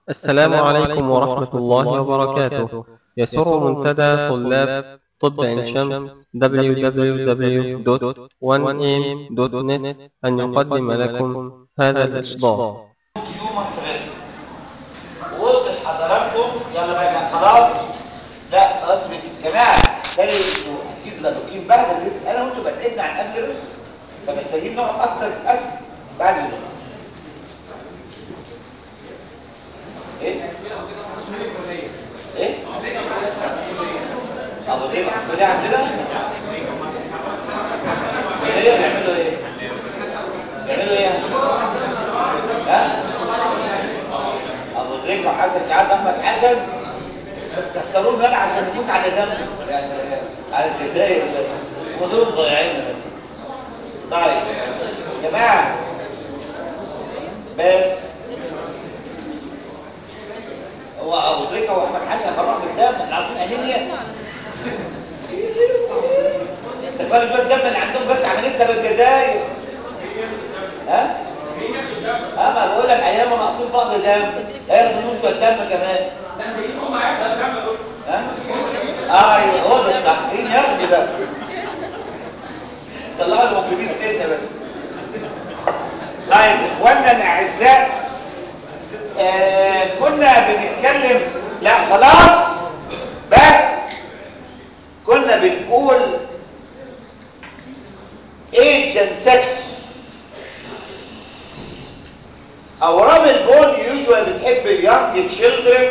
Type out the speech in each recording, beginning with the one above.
السلام عليكم ورحمة الله وبركاته يسر منتدى طلاب طب عين شمس www.1am.net أن يقدم لكم هذا الإصدار تيومر في الرجل وقلت لحضراتكم يلا بقى كان خلاص لا خلاص يا جماعه تاني انتوا اكيد لابقين بعد الرزق انا وانتوا بعدنا عن قبل الرزق فمحتاجين نقعد اكتر اسهل بعد الرزق ايه ايه ابو ديب الكليه عندنا ايه بيعملوا ايه بيعملوا ايه ها ابو دريك وحسن سعاد احمد حسن كسروا المال عشان نفوت على ذنب يعني على الجزائر ودول ضايعين طيب يا جماعه بس هو ابو دريكه واحمد حسن فرحوا بالدم احنا عايزين انيميا ده كل شويه الدم اللي عندهم بس عمالين نكسب الجزائر ها اه ما بقول لك ايام ناقصين بعض دم هياخدوا منهم شويه دم كمان ها ايوه هو ده الصح مين ياخد ده صلحوا الموجودين سنه بس طيب اخواننا الاعزاء آه كنا بنتكلم لا خلاص بس كنا بنقول age and sex اورام البون يوجوال بتحب اليونج تشيلدرن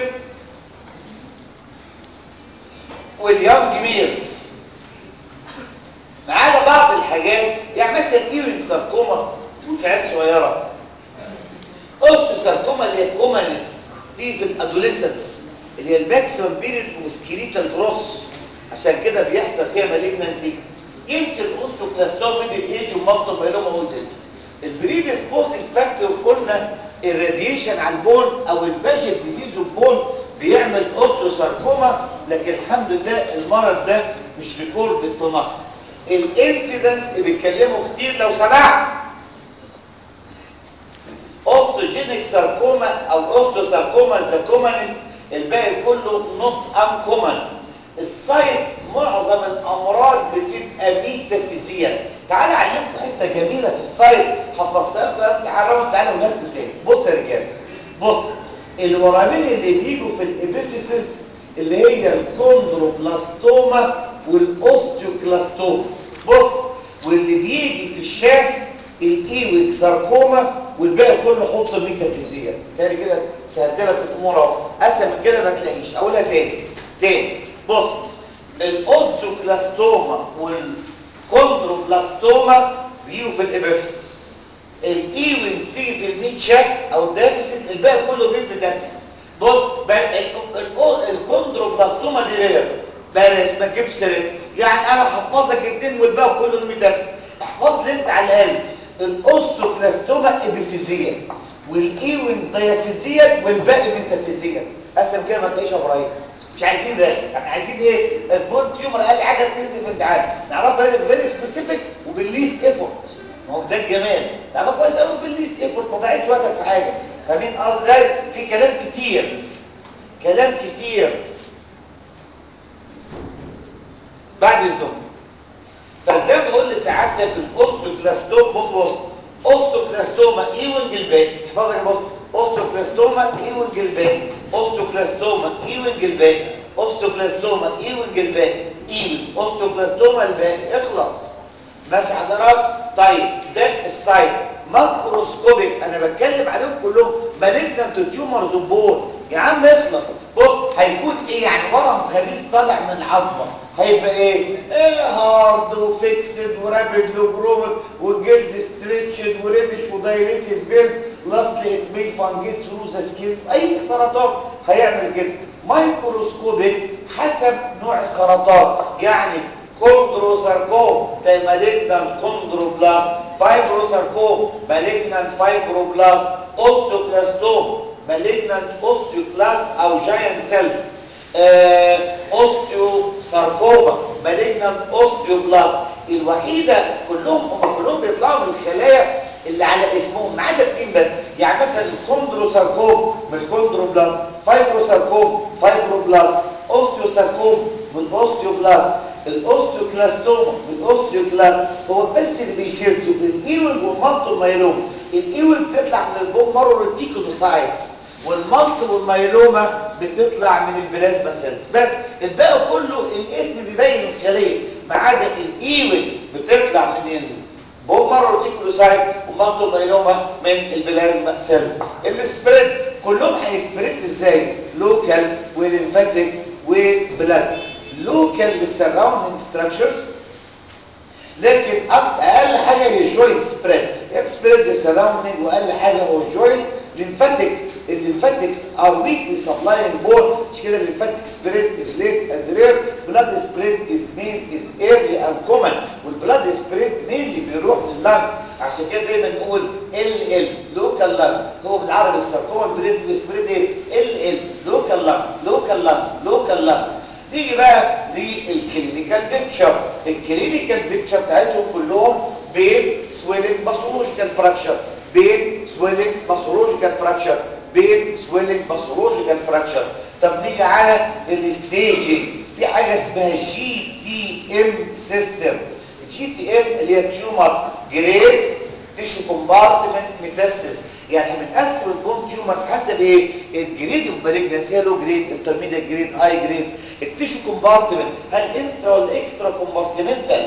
واليونج ميلز ما عدا بعض الحاجات يعني مثلا ايرين ساركوما وشعات صغيره اوستو ساركوما اللي هي الكومانست دي في الادوليسنس اللي هي الماكسيمم بيريد وسكريتال جروس عشان كده بيحصل فيها مالجنسي يمكن اوستوكلاستوم ميدل ايج ومالتو مايلوما اولد البريدسبوزنج فاكتور قلنا الراديشن على البون او الباجت ديزيز البون بيعمل اوستوساركوما لكن الحمد لله المرض ده مش ريكوردد في مصر الانسيدنس بيتكلموا كتير لو سمحت اوستوجينيك ساركوما او اوستوساركوما ذا كومانست الباقي كله نوت ان كومن السايت معظم الامراض بتبقى ميتافيزيال تعالى اعلمكم حته جميله في السايت حفظتها لكم يا تعالوا تعالوا نركز تاني بص يا رجاله بص الورامين اللي بيجوا في الابيفيسيس اللي هي الكوندروبلاستوما والاوستيوكلاستوما بص واللي بيجي في الشاف الايويك ساركوما والباقي كله حط ميتافيزيال تاني كده سهلت لك الامور اهو اسهل من كده ما تلاقيش اقولها تاني تاني بص الاوستوكلاستوما والكوندروبلاستوما بيجوا في الابيفيسيس الايوين بتيجي في الميت شاف او الدافيسيس الباقي كله ميت ميتافيزيس بص الكوندروبلاستوما دي رير بلاش ما تجيبش سيرت يعني انا حفظك الاثنين والباقي كله ميتافيزيس احفظ لي انت على الاقل الاوستوكلاستوما ابيفيزيا والايوين ديافيزيا والباقي ميتافيزيا اسم كده ما تلاقيش ابراهيم مش عايزين ده احنا عايزين ايه البون تيومر اقل حاجه تنزل في امتحان نعرفها فيري سبيسيفيك وبالليست ايفورت ما هو ده الجمال تعرف كويس قوي بالليست ايفورت ما تضيعش وقتك في حاجه فاهمين اه ازاي في كلام كتير كلام كتير بعد اذنكم فزي ما بقول لسعادتك الاوستوكلاستوم بص بص اوستوكلاستوما ايوين جلبان احفظك بص اوستوكلاستوما ايوين جلبان اوستوكلاستوما ايوين جلبان اوستوكلاستوما ايوين جلبان ايوين اوستوكلاستوما الباقي اخلص ماشي حضرات طيب ده السايت ماكروسكوبيك انا بتكلم عليهم كلهم مالجنت تيومرز بون يا عم اخلص بص هيكون ايه يعني ورم خبيث طالع من العظمه هيبقى ايه ايه هارد وفيكسد ورابد لوجرومك والجلد ستريتشد وريدش ودايريتد فينز لاستلي ات مي فانجيت ثرو ذا سكين اي سرطان هيعمل كده مايكروسكوبيك حسب نوع السرطان يعني كوندروساركوم ده مالجنان كوندروبلاست فايبروساركوم مالجنان فايبروبلاست اوستوكلاستوم مالجنان اوستيوكلاست او جاينت سيلز اوستيوساركوما مالجنان اوستيوبلاست الوحيده كلهم هم كلهم بيطلعوا من الخلايا اللي على اسمهم ما عدا اتنين بس يعني مثلا الكوندروساركوم من الكوندروبلاست فايبروساركوم فايبروبلاست اوستيوساركوم من اوستيوبلاست الاوستيوكلاستوما من الاوستيوكلاست هو بس اللي بيشيزوا الايول والمالتو مايلوم الايول بتطلع من البون مارو ريتيكولوسايتس والمالتو والمايلوما بتطلع من البلازما سيلز بس الباقي كله الاسم بيبين الخليه ما عدا الايول بتطلع من البون مارو ريتيكولوسايت ومالتو مايلوما من البلازما سيلز السبريد كلهم هيسبريد ازاي لوكال وليمفاتيك وبلاد لوكال للسراوندنج ستراكشرز لكن اقل حاجه هي الجوينت سبريد هي سبريد للسراوندنج واقل حاجه هو الجوينت ليمفاتيك الليمفاتكس ار ويكلي سبلاينج بول مش كده الليمفاتيك سبريد از ليت اند رير بلاد سبريد از مين از ايرلي اند كومن والبلاد سبريد مينلي بيروح لللانكس عشان كده دايما نقول ال ال لوكال لانج هو بالعربي الساركوما البريست سبريد ايه ال ال لوكال لانج لوكال لانج لوكال لانج نيجي بقى للكلينيكال بيكتشر الكلينيكال بيكتشر بتاعتهم كلهم بين سويلنج باثولوجيكال فراكشر بين سويلنج باثولوجيكال فراكشر بين سويلنج باثولوجيكال فراكشر طب نيجي على الستيجنج في حاجه اسمها جي تي ام سيستم جي تي ام اللي هي تيومر جريد تيشو كومبارتمنت ميتاسيس يعني بنقسم البون تيومر حسب ايه الجريد اوف مالجنسي هي لو جريد انترميديت جريد هاي جريد التيشو كومبارتمنت هل انترا ولا اكسترا كومبارتمنتال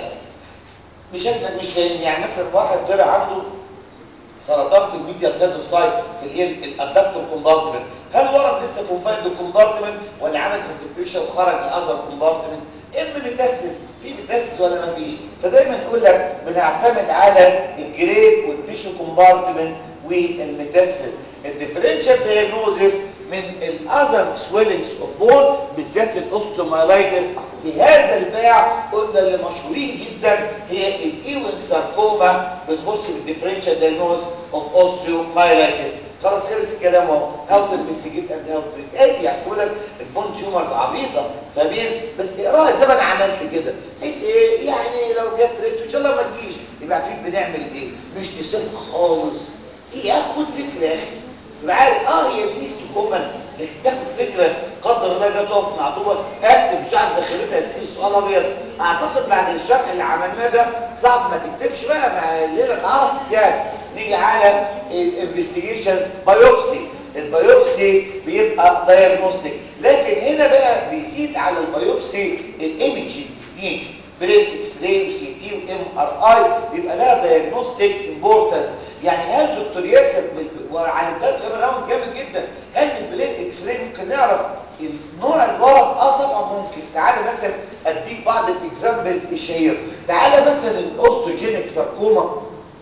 مش احنا مش فاهم يعني مثلا واحد طلع عنده سرطان في الميديال سايت في الايه الادكتور كومبارتمنت هل ورم لسه كونفايند بالكومبارتمنت ولا عمل انفكتيشن وخرج لاذر كومبارتمنت اما متاسس في متاسس ولا ما فيش فدايما نقول لك بنعتمد على الجريد والتيشو كومبارتمنت والمتاسس الديفرنشال دايجنوزيس من الاذر سويلنجز اوف بون بالذات الاوستومايلايتس في هذا الباع قلنا اللي مشهورين جدا هي الايوينج ساركوما بتخش في الديفرنشال دايجنوز اوف اوستيومايلايتس خلاص خلص الكلام اهو هاو تو انفستيجيت اند هاو تو ادي عشان لك البون تيومرز عبيطه فاهمين بس اقراها زي ما انا عملت كده بحيث ايه يعني لو جت ريت ان شاء الله ما تجيش يبقى عارفين بنعمل ايه مش نسيبها خالص ايه اخد فكره يا اخي تبقى عارف اه هي بليست كومن تاخد فكره قدر الله جت تقف معطوبه اكتب مش عارف زخرتها اسمي السؤال ابيض اعتقد بعد الشرح اللي عملناه ده صعب ما تكتبش بقى مع الليله اتعرفت يعني نيجي على الانفستيجيشن بايوبسي البايوبسي بيبقى دايجنوستيك لكن هنا بقى بيزيد على البايوبسي الايمجنج تكنيكس بريد اكس راي وسي تي وام ار اي بيبقى لها دايجنوستيك امبورتنس يعني هل دكتور ياسر وعلى الدرجه راوند جامد جدا هل من بلين اكس راي ممكن نعرف نوع الورم اه طبعا ممكن تعالى مثلا اديك بعض الاكزامبلز الشهيره تعالى مثلا الاوستوجينيك ساركوما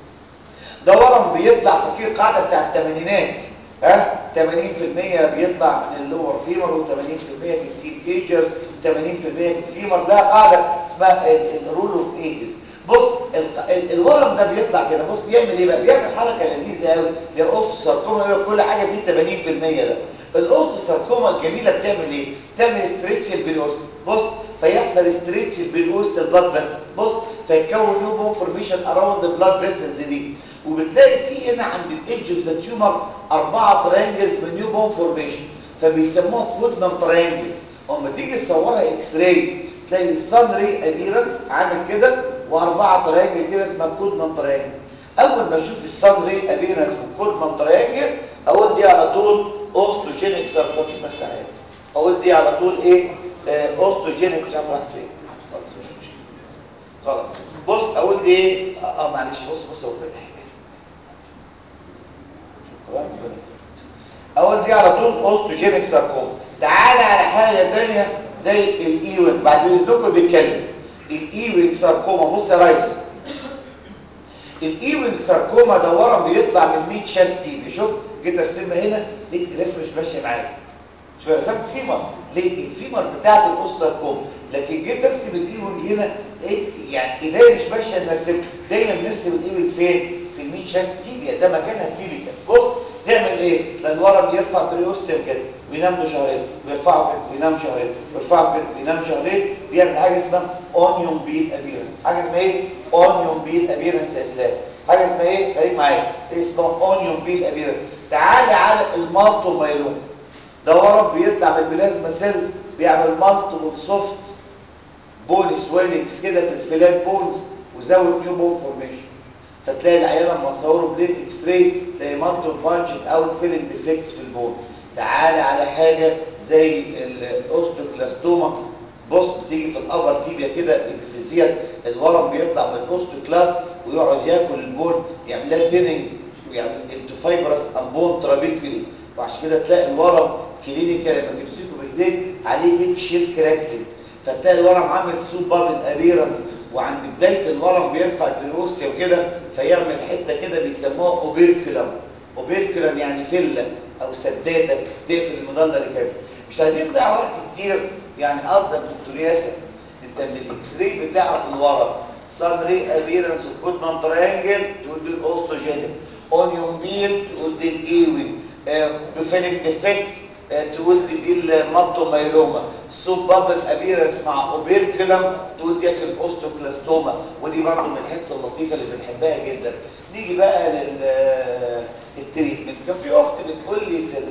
ده ورم بيطلع فاكر القاعده بتاع الثمانينات ها 80% بيطلع من اللور فيمر و80% في الديب كيجر 80% في الفيمر لا قاعده اسمها الرول اوف ايجز بص الورم ده بيطلع كده بص بيعمل ايه بقى بيعمل حركه لذيذه قوي اللي اوس ساركوما كل حاجه فيه 80% ده الاوس ساركوما الجميله بتعمل ايه بتعمل ستريتش البينوس بص فيحصل ستريتش البينوس البلاد فيسلز بص فيتكون نيو بون فورميشن اراوند البلاد فيسلز دي وبتلاقي في هنا عند الايدج اوف ذا تيومر اربعه ترينجلز من نيو بون فورميشن فبيسموها كودمان ترينجل اما تيجي تصورها اكس راي تلاقي السان ري ابيرنس عامل كده واربعه ترينجل كده اسمها كودمان ترينجل اول ما اشوف السان ري ابيرنس والكودمان ترينجل اقول دي على طول اوستوجينيك ساركوفيس بس عادي اقول دي على طول ايه آه اوستوجينيك مش عارف راحت فين خلاص مش مشكله خلاص بص اقول دي ايه اه, آه معلش بص بص اقول اقول دي على طول اوستوجينيك ساركوما تعالى على حاجه ثانيه زي الايوين بعد اذنكم بيتكلم الايوين ساركوما بص يا ريس الايوين ساركوما ده ورم بيطلع من ميت شاف تيبي شوف جيت ارسمها هنا لقيت الرسمه مش ماشيه معايا مش رسمت فيمر ليه الفيمر بتاعت الاوستركوم لكن جيت ارسم الايوين هنا لقيت يعني ايديا مش ماشيه ان ارسم دايما بنرسم الايوين فين في الميت شاف تيبيا ده مكانها التيبيكال بص تعمل ايه لان الورم يرفع بريوستم كده وينام له شهرين ويرفعه كده وينام شهرين ويرفعه كده وينام شهرين بيعمل حاجه اسمها اونيون بيت ابيرنس حاجه اسمها ايه اونيون بيت ابيرنس يا اسلام حاجه اسمها ايه خليك معايا اسمها اونيون بيل ابيرنس تعالى على المالتو مايلوم ده ورم بيطلع من البلازما سيل بيعمل مالتو سوفت بون سويلنجز كده في الفلات بونز وزود نيو بون فورميشن فتلاقي العيان لما تصوروا بلين اكس راي تلاقي مالتو بانشنج اوت فيلنج ديفكتس في البون تعالى على حاجه زي الاوستوكلاستوما بص بتيجي في الابر تيبيا كده الفيزيال الورم بيطلع من الاوستوكلاست ويقعد ياكل البون يعمل لها ثيننج ويعمل انتو فايبرس امبون ترابيكولي وعشان كده تلاقي الورم كلينيكال لما تمسكه بايديك عليه ديك شيل كراكلينج فتلاقي الورم عامل سوب بابل ابيرنس وعند بدايه الورم بيرفع البروسيا وكده فيعمل حته كده بيسموها اوبيركولم اوبيركولم يعني فله او سداده تقفل المضله الكافي مش عايزين نضيع وقت كتير يعني افضل دكتور ياسر انت من الاكس راي بتاعه في الورم سان ري ابيرنس اوف جودمان تريانجل تقول دي الاوستوجينيك اونيون بيل تقول دي الايوي بفيلنج ديفكتس تقول دي دي المالتومايلوما سوب بابل ابيرنس مع اوبيركولم تقول دي الاوستوكلاستوما ودي برضه من الحته اللطيفه اللي بنحبها جدا نيجي بقى للتريتمنت كان في اخت بتقول لي في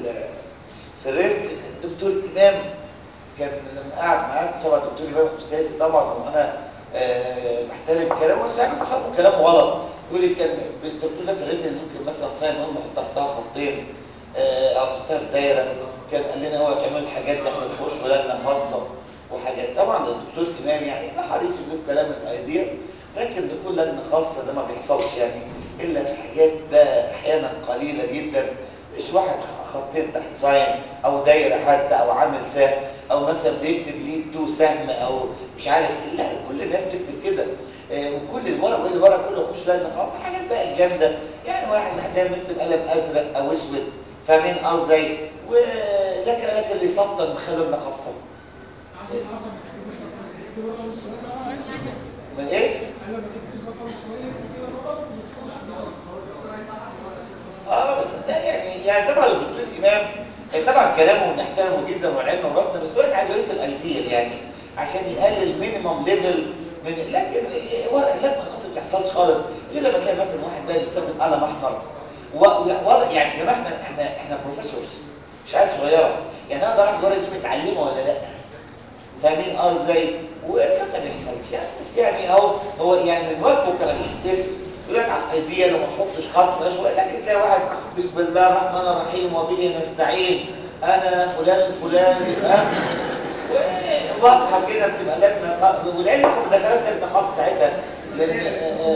في الريست الدكتور امام كان لما قاعد معاك طبعا الدكتور امام استاذي طبعا وانا أه بحترم كلامه بس انا كنت فاهمه كلامه غلط يقول لي كان الدكتور ده في الريتن ممكن مثلا صايم نقول نحط تحتها خطين أه او نحطها في دايره كان قال لنا هو تعمل حاجات عشان تخش ولجنه خاصه وحاجات طبعا الدكتور امام يعني ما حريص يقول كلام الايديا لكن دخول لجنه خاصه ده ما بيحصلش يعني الا في حاجات بقى احيانا قليله جدا مش واحد خطين تحت ساين او دايره حتى او عامل سهم او مثلا بيكتب ليد تو سهم او مش عارف لا كل الناس بتكتب كده آه وكل الورق واللي ورق كله يخش لجنه خاصه حاجات بقى جامده يعني واحد محتاج يكتب قلم ازرق او اسود فاهمين قصدي ولكن لكن اللي يسطر بخلوا لنا خاصه من ايه اه بس ده يعني يعني طبعا الدكتور امام طبعا كلامه نحترمه جدا والعلم وربنا بس دلوقتي عايز اقول لك الايديال يعني عشان يقلل مينيمم ليفل من لكن ورق اللجنه الخاصه ما بتحصلش خالص الا لما تلاقي مثلا واحد بقى بيستخدم قلم احمر و... يعني يا جماعه احنا احنا احنا بروفيسورز مش عيال صغيره يعني اقدر اعرف الورقه دي متعلمه ولا لا فاهمين ازاي وكان ما بيحصلش يعني بس يعني اهو هو يعني من واجبه كرئيس قسم يقول لك على الايديا لو ما تحطش خط ماشي لكن تلاقي واحد بسم الله الرحمن الرحيم وبه نستعين انا فلان الفلاني ها واضحه كده بتبقى لجنه والعلم ما بدخلهاش لجنه خاصه ساعتها لان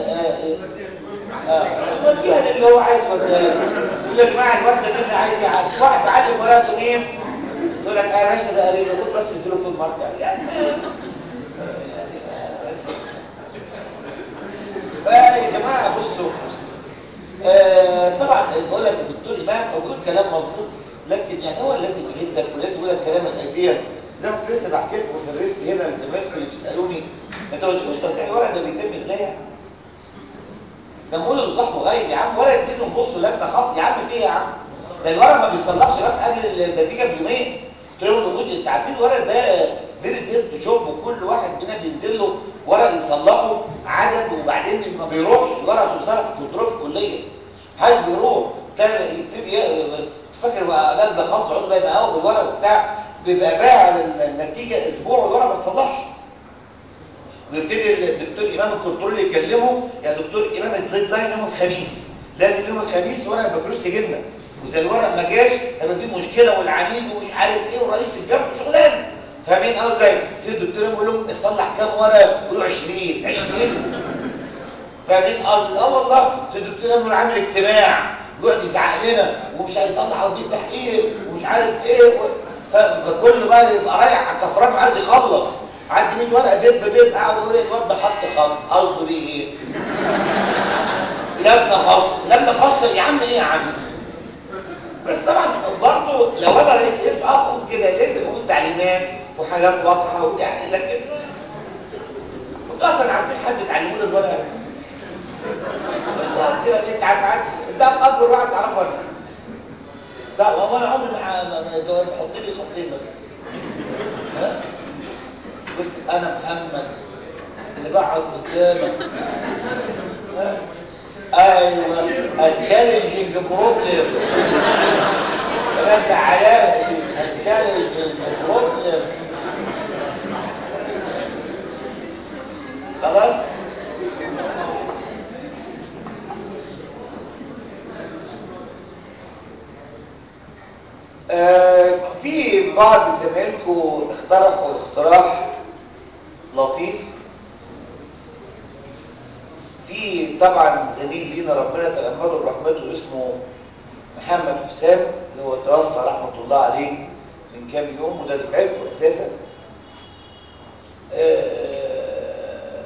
وديها للي هو عايز وديها يقول يا جماعه الواد ده مين عايز يعرف واحد معلم ورقته مين يقول لك اه ماشي ده قريب خد بس اديله في المرجع يعني فيا جماعه بصوا بص آه طبعا بقول لك الدكتور امام هو بيقول كلام مظبوط لكن يعني هو لازم يهدك ولازم يقول لك كلام الايديا زي ما كنت لسه بحكي لكم في الريست هنا لزمايلكم اللي بيسالوني انتوا ما تقولوش تصحيح الورق ده بيتم ازاي يعني؟ ده نقول لصاحبه غايب يا عم ورقه منهم بصوا لجنه خاص يا عم في ايه يا عم؟ ده الورق ما بيصلحش لغايه قبل النتيجه بيومين قلت لهم ده انت عارفين الورق ده فيري ديرت جوب وكل واحد مننا بينزل له ورق يصلحه عدد وبعدين ما بيروحش الورق عشان بيصلح في الكنترول في الكليه محدش بيروح كان يبتدي فاكر بقى لجنه خاصه يقعدوا بقى يمقاوا في الورق وبتاع بيبقى باع النتيجه اسبوع والورق ما تصلحش ويبتدي الدكتور امام الكنترول يكلمه يا دكتور امام الديد لاين يوم الخميس لازم يوم الخميس ورق البكالوريوس يجينا واذا الورق ما جاش هيبقى في مشكله والعميد ومش عارف ايه ورئيس الجامعه شغلانه فاهمين قصدي الدكتور يقول لهم اصلح كام ورقه يقولوا 20 20 فاهمين قصدي اه والله الدكتور يقول عامل اجتماع يقعد يزعق لنا ومش هيصلح ودي تحقيق ومش عارف ايه و... فكل بقى يبقى رايح على كفران عايز يخلص عدي 100 ورقه دب دب قاعد يقول الواد ده حط خط قصده بيه ايه؟ لجنه خاصه لجنه خاصه يا عم ايه يا عم؟ بس طبعا برضه لو انا رئيس اسم اقول كده لازم اقول تعليمات وحاجات واضحه ويعني لكن انتوا اصلا عارفين حد تعلموا له الورقه بالظبط كده انت عارف ده اكبر واحد تعرفه انا صح هو انا عمري ما بحط لي خطين بس ها قلت انا محمد اللي بقعد قدامك ها ايوه التشالنجينج بروبلم رجع علامه التشالنجينج بروبلم خلاص آه في بعض زمايلكم اقترحوا اقتراح لطيف في طبعا زميل لينا ربنا تغمده برحمته اسمه محمد حسام اللي هو توفى رحمه الله عليه من كام يوم وده دفعته اساسا آه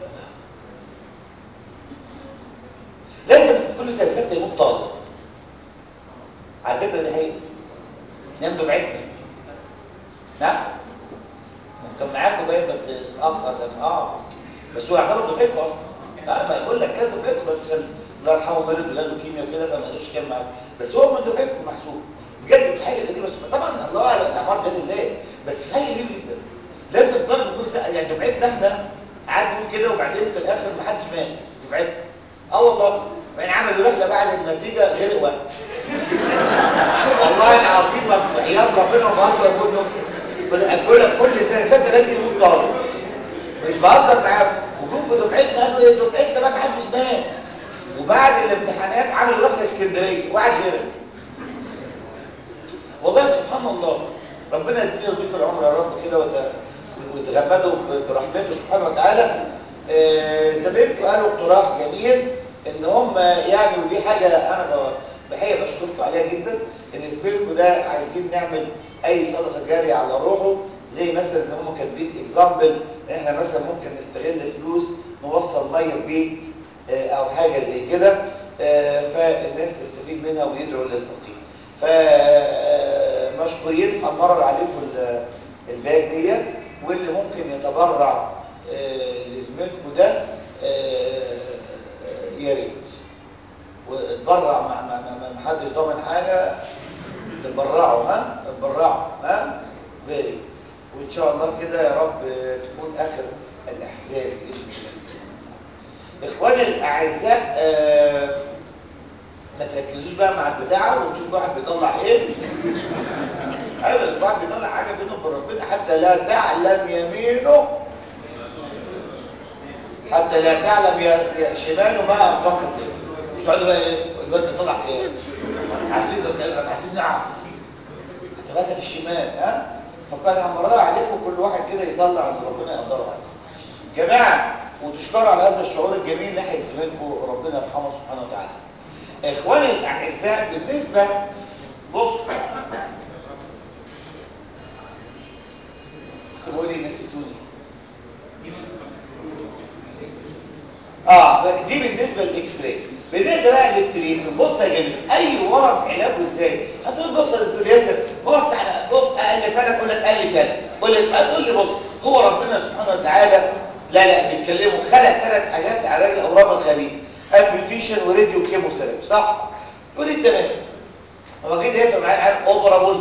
لازم في كل سنه سته يموت طالب على فكره دي حقيقه نام دفعتنا نعم كان معاكم باين بس اتاخر لما اه بس هو يعتبر دفعتكم اصلا لا ما يقول لك كان دفعتكم بس عشان الله يرحمه مرض وجاله كيمياء وكده فما قدرش يكمل معاكم بس هو من دفعتكم محسوب بجد دي حاجه غريبه طبعا الله اعلم الاعمار بيد الله بس حاجه غريبه جدا لازم طالب يكون سأل يعني دفعتنا احنا قعدوا نقول كده وبعدين في الاخر ما حدش مات دفعتنا اه والله بعدين عملوا رحله بعد النتيجه غير واحد والله العظيم ما بحياة ربنا وبهزر كله كل كل سنه سته لازم يموت طالب مش بهزر معاكم وجم في دفعتنا قالوا ايه دفعتنا بقى ما حدش مات وبعد الامتحانات عملوا رحله اسكندريه واحد غيرنا والله سبحان الله ربنا يدينا ويديكم العمر يا رب كده ويتغمدوا برحمته سبحانه وتعالى آه زميلكم قالوا اقتراح جميل ان هم يعني ودي حاجه انا بحقيقه بشكركم عليها جدا ان زميلكم ده عايزين نعمل اي صدقه جاريه على روحه زي مثلا زي ما هم كاتبين اكزامبل ان احنا مثلا ممكن نستغل فلوس نوصل ميه بيت آه او حاجه زي كده آه فالناس تستفيد منها ويدعوا للفقير فمشكورين هنمرر عليكم الباك ديت واللي ممكن يتبرع آه لزميلكم ده يا ريت واتبرع ما ما ما ما حدش ضامن حاجه تبرعوا ها تبرعوا ها فيري وان شاء الله كده يا رب تكون اخر الاحزان باذن الله اخواني الاعزاء آه ما تركزوش بقى مع البتاعه ونشوف واحد بيطلع ايه ايوه الواحد بيطلع حاجه بينه وبين ربنا حتى لا تعلم يمينه حتى لا تعلم يا شماله ما انفقت مش قالوا بقى ايه الواد طلع كام عايزين عايزين نعرف انت بقى في الشمال ها فقال امرها عليكم كل واحد كده يطلع اللي ربنا يقدره عليه جماعه وتشكروا على هذا الشعور الجميل ناحيه زميلكم ربنا يرحمه سبحانه وتعالى اخواني الاعزاء بالنسبه بص تقولوا لي نسيتوني اه دي بالنسبه للاكس راي بالنسبه بقى للتريتمنت بص يا جميل اي ورم علاجه ازاي هتقول بص يا دكتور ياسر بص على بص الف انا اقول لك الف انا قول لك هتقول لي بص هو ربنا سبحانه وتعالى لا لا بيتكلموا خلق ثلاث حاجات لعلاج الاورام الخبيثه امبيوتيشن وراديو كيموثيرابي صح تقول لي تمام هو كده يفهم معايا عن اوبرابل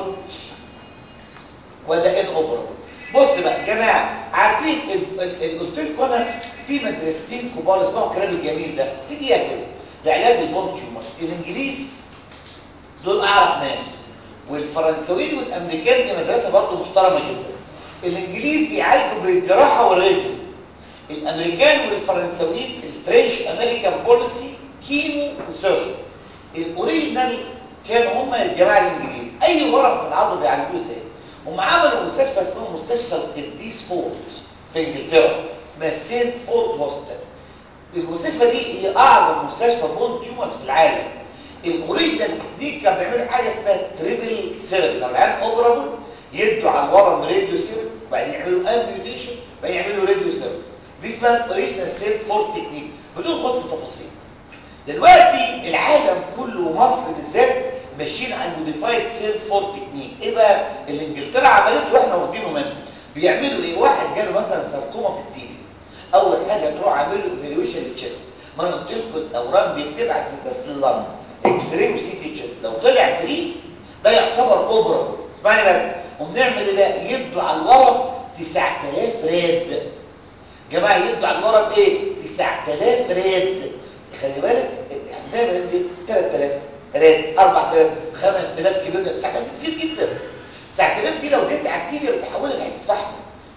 ولا ان اوبرابل بص بقى يا جماعه عارفين قلت لكم انا في مدرستين كبار اسمعوا الكلام الجميل ده في دقيقه كده لعلاج البون تيومرز الانجليز دول اعرف ناس والفرنساويين والامريكان دي مدرسه برضه محترمه جدا الانجليز بيعالجوا بالجراحه والراديو الامريكان والفرنساويين الفرنش امريكان بوليسي كيمو وسيرجري الاوريجينال كانوا هم الجماعه الانجليز اي ورم في العظم بيعالجوه ازاي هم عملوا مستشفى اسمه مستشفى القديس فورت في انجلترا اسمها سينت فورت هوسبيتال المستشفى دي هي اعظم مستشفى بون تيومرز في العالم الاوريجينال تكنيك كان بيعملوا حاجه اسمها تريبل سيرب لو العيان اوبرابل يدوا على الورم راديو سيرب وبعدين يعملوا امبيوتيشن وبعدين يعملوا راديو سيرب دي اسمها الاوريجينال سينت فورت تكنيك بدون خوض في تفاصيل دلوقتي العالم كله ومصر بالذات ماشيين على الموديفايد سيلد فور تكنيك ايه بقى اللي انجلترا عملته واحنا واخدينه منه بيعملوا ايه واحد جاله مثلا ساركوما في التيبي اول حاجه تروح عامل له ايفالويشن للتشيست ما انا قلت لكم الاورام دي بتبعت مساس لللنج اكس راي وسي تي تشيست لو طلع فري ده يعتبر اوبرا اسمعني بس وبنعمل ايه بقى يدوا على الورم 9000 راد جماعه يدوا على الورم ايه 9000 راد خلي بالك دايما ايه 3000 رات 4000 5000 كبير ساعات كتير جدا 9000 دي لو جيت على التيبيا بتحولها لحته فحم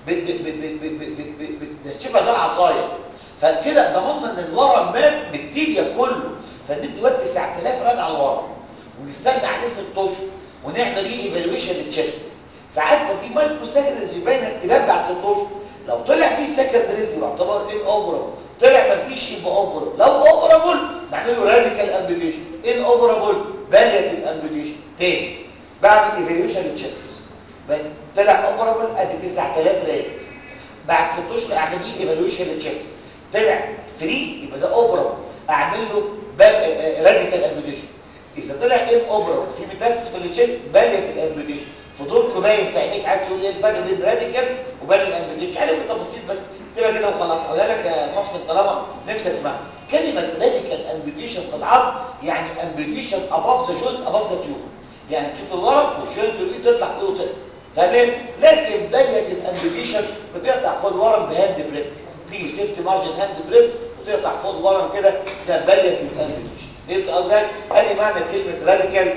بتشبه زي العصايه فكده ضمننا ان الورم مات بالتيبيا كله فاديت دلوقتي 9000 راد على الورم ونستنى عليه 6 اشهر ونعمل ايه ايفالويشن للتشست ساعات ما في مايكرو سكندريز يبين اكتئاب بعد 6 اشهر لو طلع فيه سكندريز يعتبر ان اوبرابل طلع ما فيش يبقى اوبرابل لو اوبرابل نعمله راديكال امبيليشن ان اوبرابل بالياتيف امبيليشن تاني بعمل ايفالويشن للتشست طلع اوبرابل ادي 9000 ريت بعد 6 اشهر اعمل ايه ايفالويشن للتشست طلع فري يبقى ده اوبرابل اعمل له راديكال امبيليشن اذا طلع ان اوبرابل في ميتاسيس في التشست بالياتيف امبيليشن فضولكم باين في عينيك عايز تقول ايه الفرق بين راديكال وبين الامبيليشن مش عارف التفاصيل بس تبقى كده وخلاص اقولها لك يا محسن طالما نفسك تسمعها كلمه راديكال امبيليشن في العظم يعني امبيليشن اباف ذا جوينت اباف ذا تيوب يعني تشوف الورم والجوينت اللي تطلع فوق وتطلع تمام لكن بالياتيف امبيليشن بتقطع فوق الورم بهاند بريتس تيجي سيفتي مارجن هاند بريتس وتقطع فوق الورم كده اسمها بالياتيف امبيليشن فهمت قصدي ادي معنى كلمه راديكال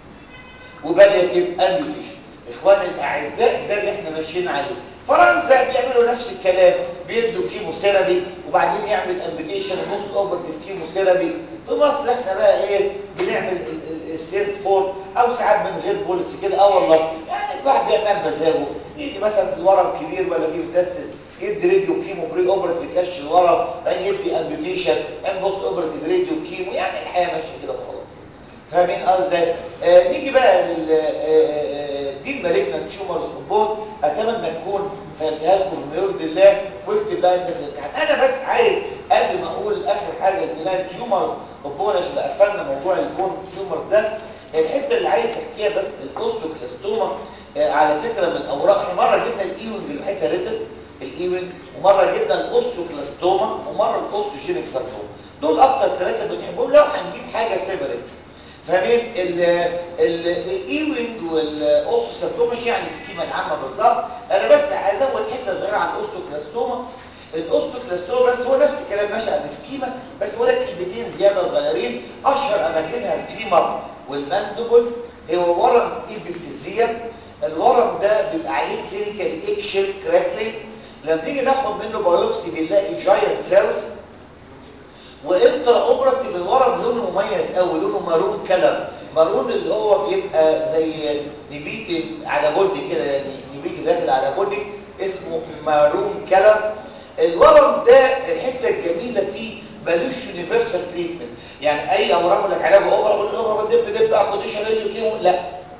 وبالياتيف امبيليشن اخواني الاعزاء ده اللي احنا ماشيين عليه فرنسا بيعملوا نفس الكلام بيدوا كيمو ثيرابي وبعدين يعمل امبيليشن بوست اوبرتيف كيمو ثيرابي في مصر احنا بقى ايه بنعمل السيرت فور او ساعات من غير بوليس كده اه والله يعني الواحد بيعمل مزاجه يجي مثلا الورم كبير ولا فيه متسس يدي راديو كيمو بري اوبرتيف يكش الورم بعدين يدي امبيليشن بعدين بوست اوبرتيف راديو كيمو يعني الحياه ماشيه كده وخلاص فاهمين قصدي آه نيجي بقى لل دي المالجنت تيومرز بون اتمنى تكون فهمتها لكم بما يرضي الله واكتب بقى انت في الامتحان انا بس عايز قبل ما اقول اخر حاجه الميلان تيومرز بون عشان قفلنا موضوع البون تيومرز ده الحته اللي عايز احكيها بس الاوستوكلاستوما آه على فكره من الاوراق احنا مره جبنا الايونج الحته ريتم الايونج ومره جبنا الاوستوكلاستوما ومره الاوستوجينيك ساركوما دول اكتر ثلاثه بنحبهم لو هنجيب حاجه سيبريت فاهمين الايوينج والاوستوساركوما مش يعني السكيما العامه بالظبط انا بس هزود حته صغيره عن الاوستوكلاستوما الاوستوكلاستوما بس هو نفس الكلام ماشي على السكيما بس هو لك كلمتين زياده صغيرين اشهر اماكنها الفيمر والماندبل هو ورم ايبيفيزيال الورم ده بيبقى عليه كلينيكال اكشل كراكلينج لما نيجي ناخد منه بايوبسي بنلاقي جاينت سيلز وانترا اوبراتيف الورم لونه مميز قوي لونه مارون كلر مارون اللي هو بيبقى زي نبيتي على بني كده يعني نبيتي داخل على بني اسمه مارون كلر الورم ده الحته الجميله فيه ملوش يونيفرسال تريتمنت يعني اي اورام يقول لك علاج اوبرا كل الاوبرا دب دب اكوديشن راديو كيمو لا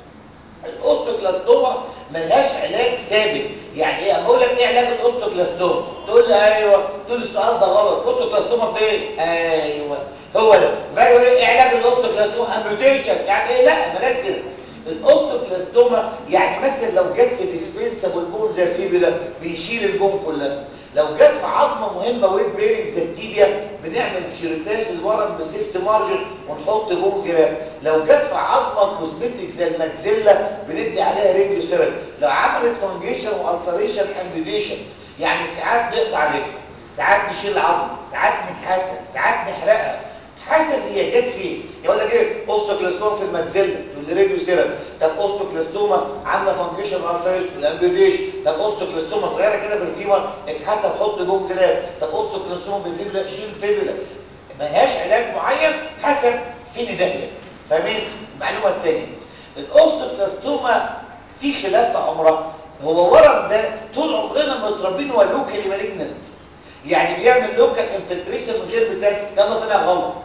الاوستوكلاستوما ملهاش علاج ثابت يعني ايه اما اقول لك ايه علاج الاوستوكلاستوما تقول لي ايوه تقول لي السؤال ده غلط الاوستوكلاستوما فين ايوه هو ده فايوه ايه علاج الاوستوكلاستوما امبيوتيشن يعني ايه لا ملهاش كده الاوستوكلاستوما يعني مثلا لو جت في ديسبنسبل بون زي الفيبولا بيشيل البون كلها لو جت في عظمه مهمه ويت بيرنج زي التيبيا بنعمل كيرتاج الورم بسيفت مارجن ونحط بون جراب لو جت في عظمه كوزمتيك زي الماكسيلا بندي عليها راديو ثيرابي لو عملت فانجيشن والسريشن امبيليشن يعني ساعات نقطع رجل ساعات نشيل عظم ساعات نكحكها ساعات نحرقها حسب هي جت فين يقول لك ايه اوستوكلاستوما في الماكسيلا تقول لي راديو ثيرابي طب اوستوكلاستوما عامله فانجيشن والسريشن والامبيليشن طب اوستوكلاستوما صغيره كده في الفيمر حتى تحط بون جراب طب اوستوكلاستوما بالفيبولا شيل الفيبولا ملهاش علاج معين حسب فين ده فاهمين المعلومه الثانيه الاوستوكلاستوما في خلاف في عمرها هو ورم ده طول عمرنا متربين هو لوكالي مالجننت يعني بيعمل لوكال انفلتريشن من غير بتاس كما طلع غلط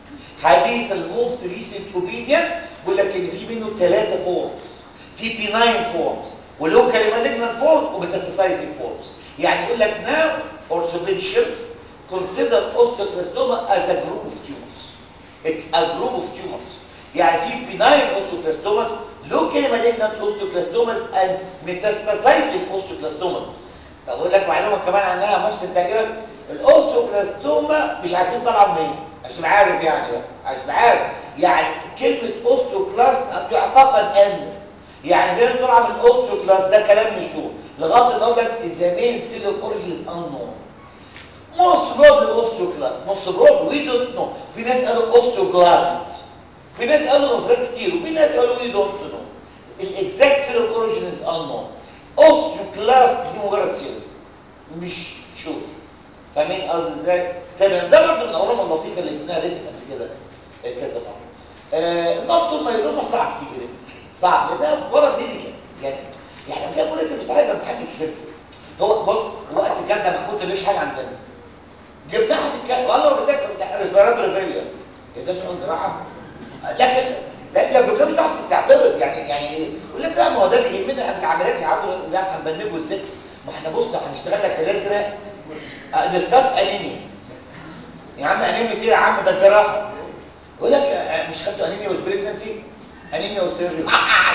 حديث الموست ريسنت اوبينيون بيقول لك ان في منه ثلاثه فورمز في بيناين فورمز ولوكالي مالجننت فورم وميتاستاسايزنج فورمز يعني يقول لك ناو orthopedicians consider osteoclastoma as a group of tumors it's a group of tumors يعني في benign osteoclastomas locally malignant osteoclastomas and metastasizing osteoclastomas طب اقول لك معلومه كمان عنها محسن تاجر الاوستوكلاستوما مش عارفين طالعه منين عشان عارف يعني بقى عشان عارف يعني كلمه اوستوكلاست يعتقد ان يعني غير طالعه من الاوستوكلاست ده كلام مشهور لغايه ان اقول لك ذا مين سيل اوف اوريجينز انون موست بروبلي اوستيوكلاست موست بروبلي وي دونت نو في ناس قالوا اوستيوكلاست في ناس قالوا نظريات كتير وفي ناس قالوا وي دونت نو الاكزاكت سيل اوريجين از انون اوستيوكلاست دي مجرد سيل مش شوف فاهمين قصدي ازاي تمام ده برضه من الاورام اللطيفه اللي جبناها ريت قبل كده آه، كذا مره آه النفط الميلوما صعب تيجي ريت صعب لانها بره ميديكال يعني يعني لما جابوا ريت بصراحه يبقى امتحان اكسبت هو بص وقت كان ده محمود مفيش حاجه عندنا جبناها هتتكلم والله لو جبناك ريسبيراتوري فيلير يا ده سؤال جراحه لكن لا لو جبناه مش هتعرف تعترض يعني يعني ايه يقول لك لا ما هو ده بيهمنا قبل العمليات يعرضوا لا هنبنجه ازاي ما احنا بص لو هنشتغل لك في الازرق ديسكاس انيميا يا عم انيميا ايه يا عم ده الجراحه يقول لك آه، مش خدتوا انيميا والبريجنسي انيميا والسيرجري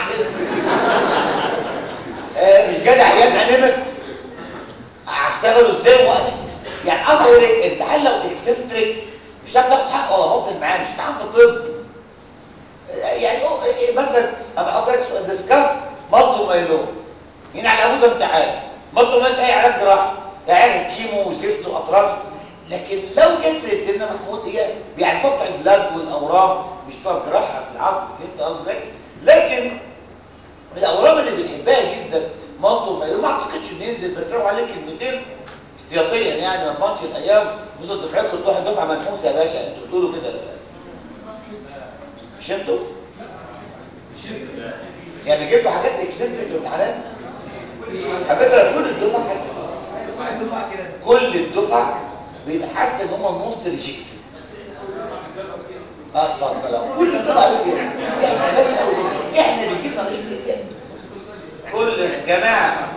آه، مش جدع عيان انيميك هشتغلوا ازاي وقت يعني قصدي اقول ايه امتحان لو اكسنتريك مش هتاخد تاخد حق ولا بطل معاه مش امتحان في طب يعني هو إيه مثلا انا احط لك سؤال ديسكاس مالتو مايلوم هنا على ابوه ده امتحان مالتو مالهاش اي علاج جراحي علاج كيمو وزفت واطراف لكن لو جت للتنة محمود هي بيعرفوا بتوع البلاد والاورام مش بتوع الجراحه في العظم فهمت قصدي ازاي؟ لكن الاورام اللي بنحبها جدا مالتو مايلوم ما اعتقدش انه ينزل بس لو عليه كلمتين احتياطيا يعني ما تضمنش الايام خصوصا دفعتكم تروحوا دفعه منحوسه يا باشا انتوا بتقولوا كده ولا لا؟ مش انتوا؟ يعني بيجيبوا حاجات اكسنتريك في الامتحانات على فكره كل الدفعه حاسه كل الدفعه بيبقى حاسه ان هم الموست ريجكتد اه اتفضل أهو. كل الدفعه قالوا كده احنا يا باشا احنا بيجي لنا رئيس لجان كل الجماعه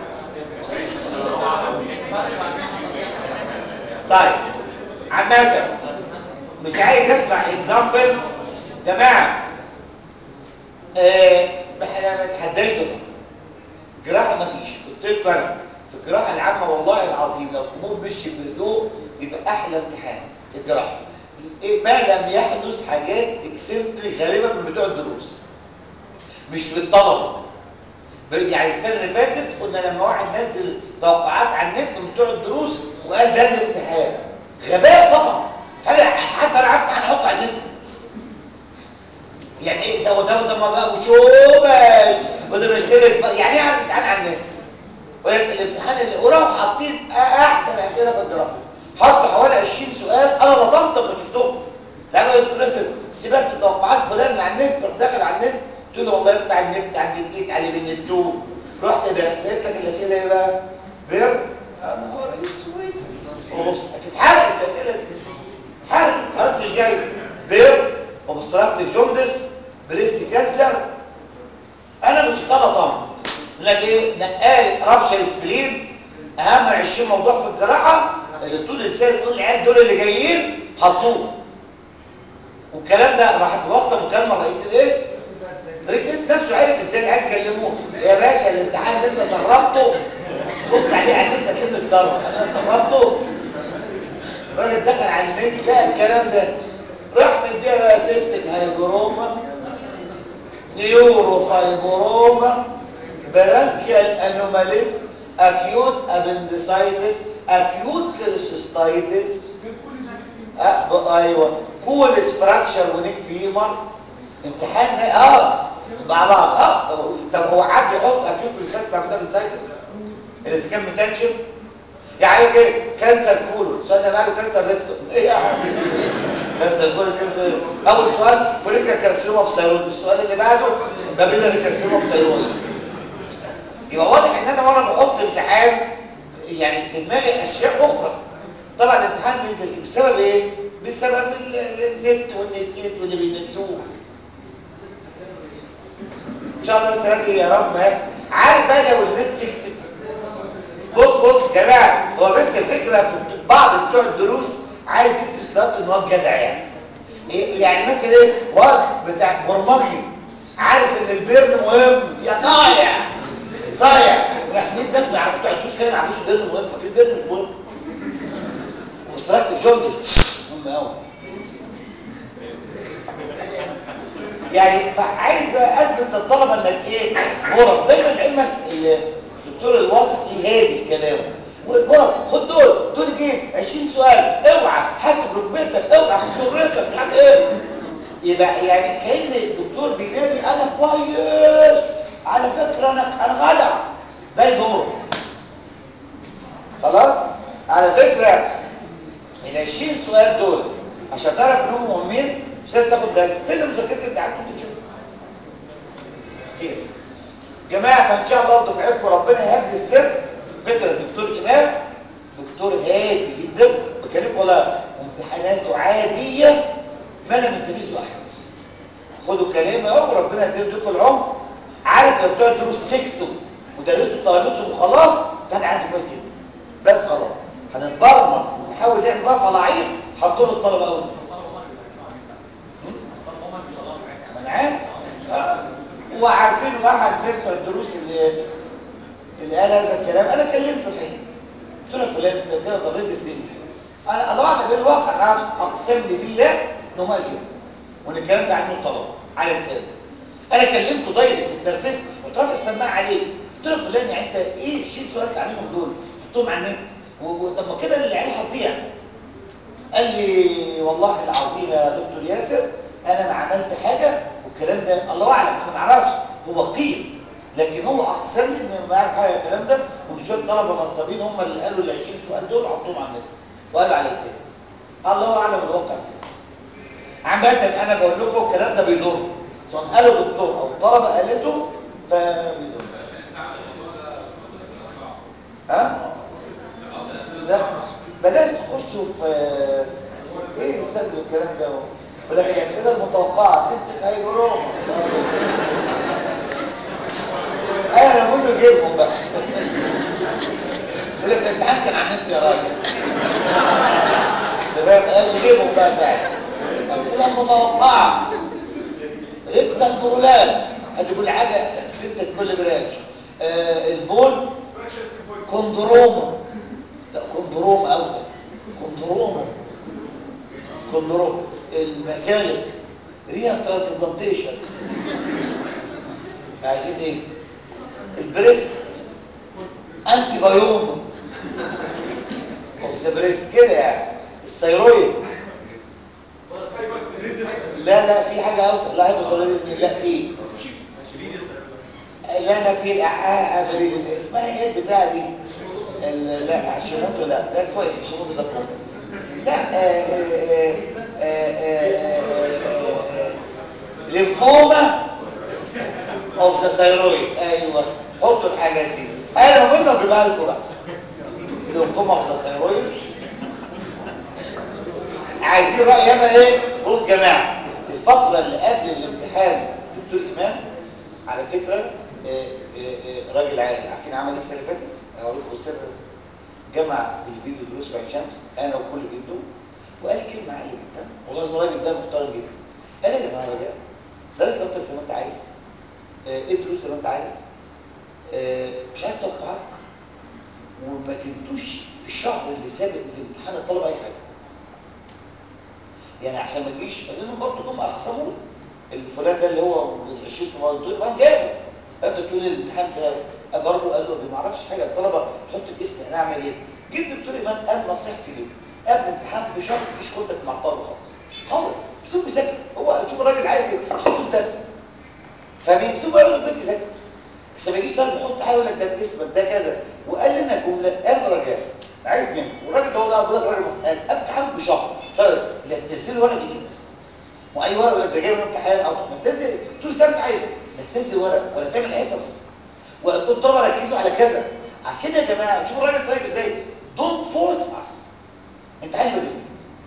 طيب عامة مش عايز اسمع اكزامبلز جماعة آه، احنا ما نتحداش دفعة جراحة ما فيش قلت لكم انا في الجراحة العامة والله العظيم لو الامور مشي بهدوء يبقى احلى امتحان الجراحة إيه ما لم يحدث حاجات اكسنتري غالبا من بتوع الدروس مش في الطلبة يعني السنة اللي فاتت قلنا لما واحد نزل توقعات على النت من بتوع الدروس وقال ده الامتحان غباء طبعا حاجة حتى انا عارف هنحط على النت يعني ايه ده وده وده ما بقى وشوبش وده بيشترك بقى يعني ايه الامتحان على النت ولكن الامتحان اللي وراهم حاطين احسن اسئله في الجراحه حطوا حوالي 20 سؤال انا لطمت لما شفتهم لما قلت له سمعت توقعات فلان على النت رحت داخل على النت قلت له والله بتاع النت على النت ايه على بالنتو رحت ده لقيت لك الاسئله ايه بقى بير يا نهار اسود وبص هتتحرق الاسئله دي حرق خلاص مش جاي بير وبستراكتيف جوندس بريست كانسر انا مش طالع طمع لك ايه نقال رابشر سبلين اهم 20 موضوع في الجراحه اللي طول السنه تقول العيال دول اللي جايين حطوه والكلام ده راحت واصله مكالمه رئيس القسم رئيس القسم نفسه عرف ازاي العيال كلموه يا باشا الامتحان اللي انت سربته بص عليه على النت هتلاقيه متسرب انا سربته الراجل دخل على النت لقى الكلام ده راح مديها بقى سيستك هايبروما نيورو فايبروما برانكيال انوماليز اكيوت ابندسايتس اكيوت كوليسيستايتس أه ايوه كولس فراكشر ونيك فيمر امتحان اه مع بعض اه طب, طب هو عاد يحط اكيوت كوليسيستايتس مع ابندسايتس اللي كان متنشن يعني ايه كانسر كولون سؤالنا ماله كانسر ريكتوم ايه يا حبيبي كانسر كولون كده اول سؤال فوليكر كارسينوما في ثايرويد السؤال اللي بعده بابيلاري كارسينوما في ثايرويد يبقى واضح ان انا مره بحط امتحان يعني في دماغي اشياء اخرى طبعا الامتحان نزل بسبب ايه بسبب النت والنت واللي بينتوه ان شاء الله السنه دي يا رب ما يحصل عارف بقى لو النت سكتت بص بص يا جماعه هو بس الفكره في بعض بتوع الدروس عايز يثبت لك ان هو جدع يعني إيه يعني مثلا ايه واد بتاع برمجي عارف ان البيرن مهم يا صايع صايع بس مين ناس ما يعرفوش بتوع الدروس كانوا ما يعرفوش البيرن مهم فاكرين البيرن مش مهم وستراكتيف جوندس مهم قوي يعني فعايز اثبت للطلبه انك ايه غرب دايما علمك الدكتور الواسطي هادي في كلامه والغرب خد دول دول جيب 20 سؤال ده يدوره خلاص على فكره ال 20 سؤال دول عشان تعرف انهم مهمين مش لازم تاخد درس فيلم مذاكره انت قاعد ممكن تشوفه كده جماعه فان شاء الله دفعتكم ربنا يهب لي السر فكره الدكتور امام دكتور هادي جدا بكلمكم والله امتحاناته عاديه ما لم يستفيد احد خدوا كلامي اهو وربنا يديم لكم العمر عارف لو بتوع الدروس سكتوا ودرسوا طلبتهم وخلاص كان عندي كويس جدا بس خلاص هنتبرمج ونحاول نعمل بقى فلاعيص حطوا له الطلبه اول ما انا عارف آه. وعارفين واحد من بتوع الدروس اللي اللي قال هذا الكلام انا كلمته الحقيقه قلت له يا فلان انت كده ضريت الدنيا انا الله اعلم بالواقع انا اقسم لي بالله انه ما يجيب وان الكلام ده عنه الطلبه على لساني انا كلمته دايركت اتنرفزت قلت رافع السماعه عليه قلت له فلان يعني انت ايه شيل سؤال تعليمهم دول حطهم على النت وطب ما كده العيال هتضيع قال لي والله العظيم يا دكتور ياسر انا ما عملت حاجه والكلام ده الله اعلم انا ما اعرفش هو قيل لكن هو اقسم لي ان ما يعرف حاجه الكلام ده وان شويه طلبه نصابين هم اللي قالوا ال 20 سؤال دول حطوهم على النت وقالوا على لساني الله اعلم الواقع فيه عامة انا بقول لكم الكلام ده بيضر سواء قالوا دكتور او الطلبه قالته فبيضر ها لا بلاش تخشوا في ايه يستقبلوا الكلام ده يقول لك الاسئله المتوقعه سيستك هيجروما ايوه انا بقول له جيبهم بقى يقول لك الامتحان كان على النت يا راجل ده بقى قال لي جيبهم بقى فعلا الاسئله المتوقعه ريكتال برولابس هتقول حاجه كسبتك كل بلاش آه البول كوندروما لا كوندروم اوزن كوندروما كوندروم المسالك ريال ترانسبلانتيشن عايزين ايه البريست انتي بايوم اوف ذا بريست كده يعني الثيرويد لا لا في حاجه اوسع لا هيبوثيروديزم لا في لا لا في الأحقاء اسمها ايه البتاعه دي ال- لا هاشيموتو لا لا كويس هاشيموتو ده كوم لا آه، آه، آه، آه، آه، ليمفوما اوف ذا ثايرويد ايوه حطوا الحاجات دي انا منه اجيبها لكم بقى ليمفوما اوف ذا ثايرويد عايزين رأي انا ايه بص جماعة في الفترة اللي قبل الامتحان دكتور إمام على فكرة آه، آه، آه، راجل عالم عارفين عمل ايه السنة اللي فاتت؟ اقول لكم السر جمع اللي بيدوا دروس في عين شمس انا وكل اللي بيدوا وقال كلمة عالية جدا والله اسمه الراجل ده محترم جدا قال يا جماعة رجاء درس ضبطك زي ما انت عايز آه، ايه الدروس زي ما انت عايز آه، مش عايز توقعات وما تنتوش في الشهر اللي سابق الامتحان الطلبة اي حاجة يعني عشان ما تجيش لانهم برضه هم اقسموا الفلان ده اللي هو الشيخ دكتور امام جابه انت تقول الامتحان ده برضه قال له ما اعرفش حاجه الطلبه تحط الاسم انا اعمل ايه جيت دكتور امام قال نصيحتي ليه قبل الامتحان بشهر مفيش كونتاكت مع الطلبه خالص خالص بسيبه يذاكر هو شوف الراجل عادي سيبه الدرس فمين سيبه يقول البيت يذاكر عشان ما يجيش طالب يحط حاجه يقول لك ده باسمك ده كذا وقال لنا جمله قال رجاء عايز منه والراجل ده هو ده بقول لك راجل محترم قال امتحان بشهر شهر لا تنزل ورق جديد واي ورق ولا ده جاي من امتحان او ما تنزل طول السنه عايز لا تنزل ورق ولا تعمل حصص ولا تقول الطلبه ركزوا على كذا عشان يا جماعه شوفوا الراجل طيب ازاي دونت فورس اس امتحان يبقى ديفيكت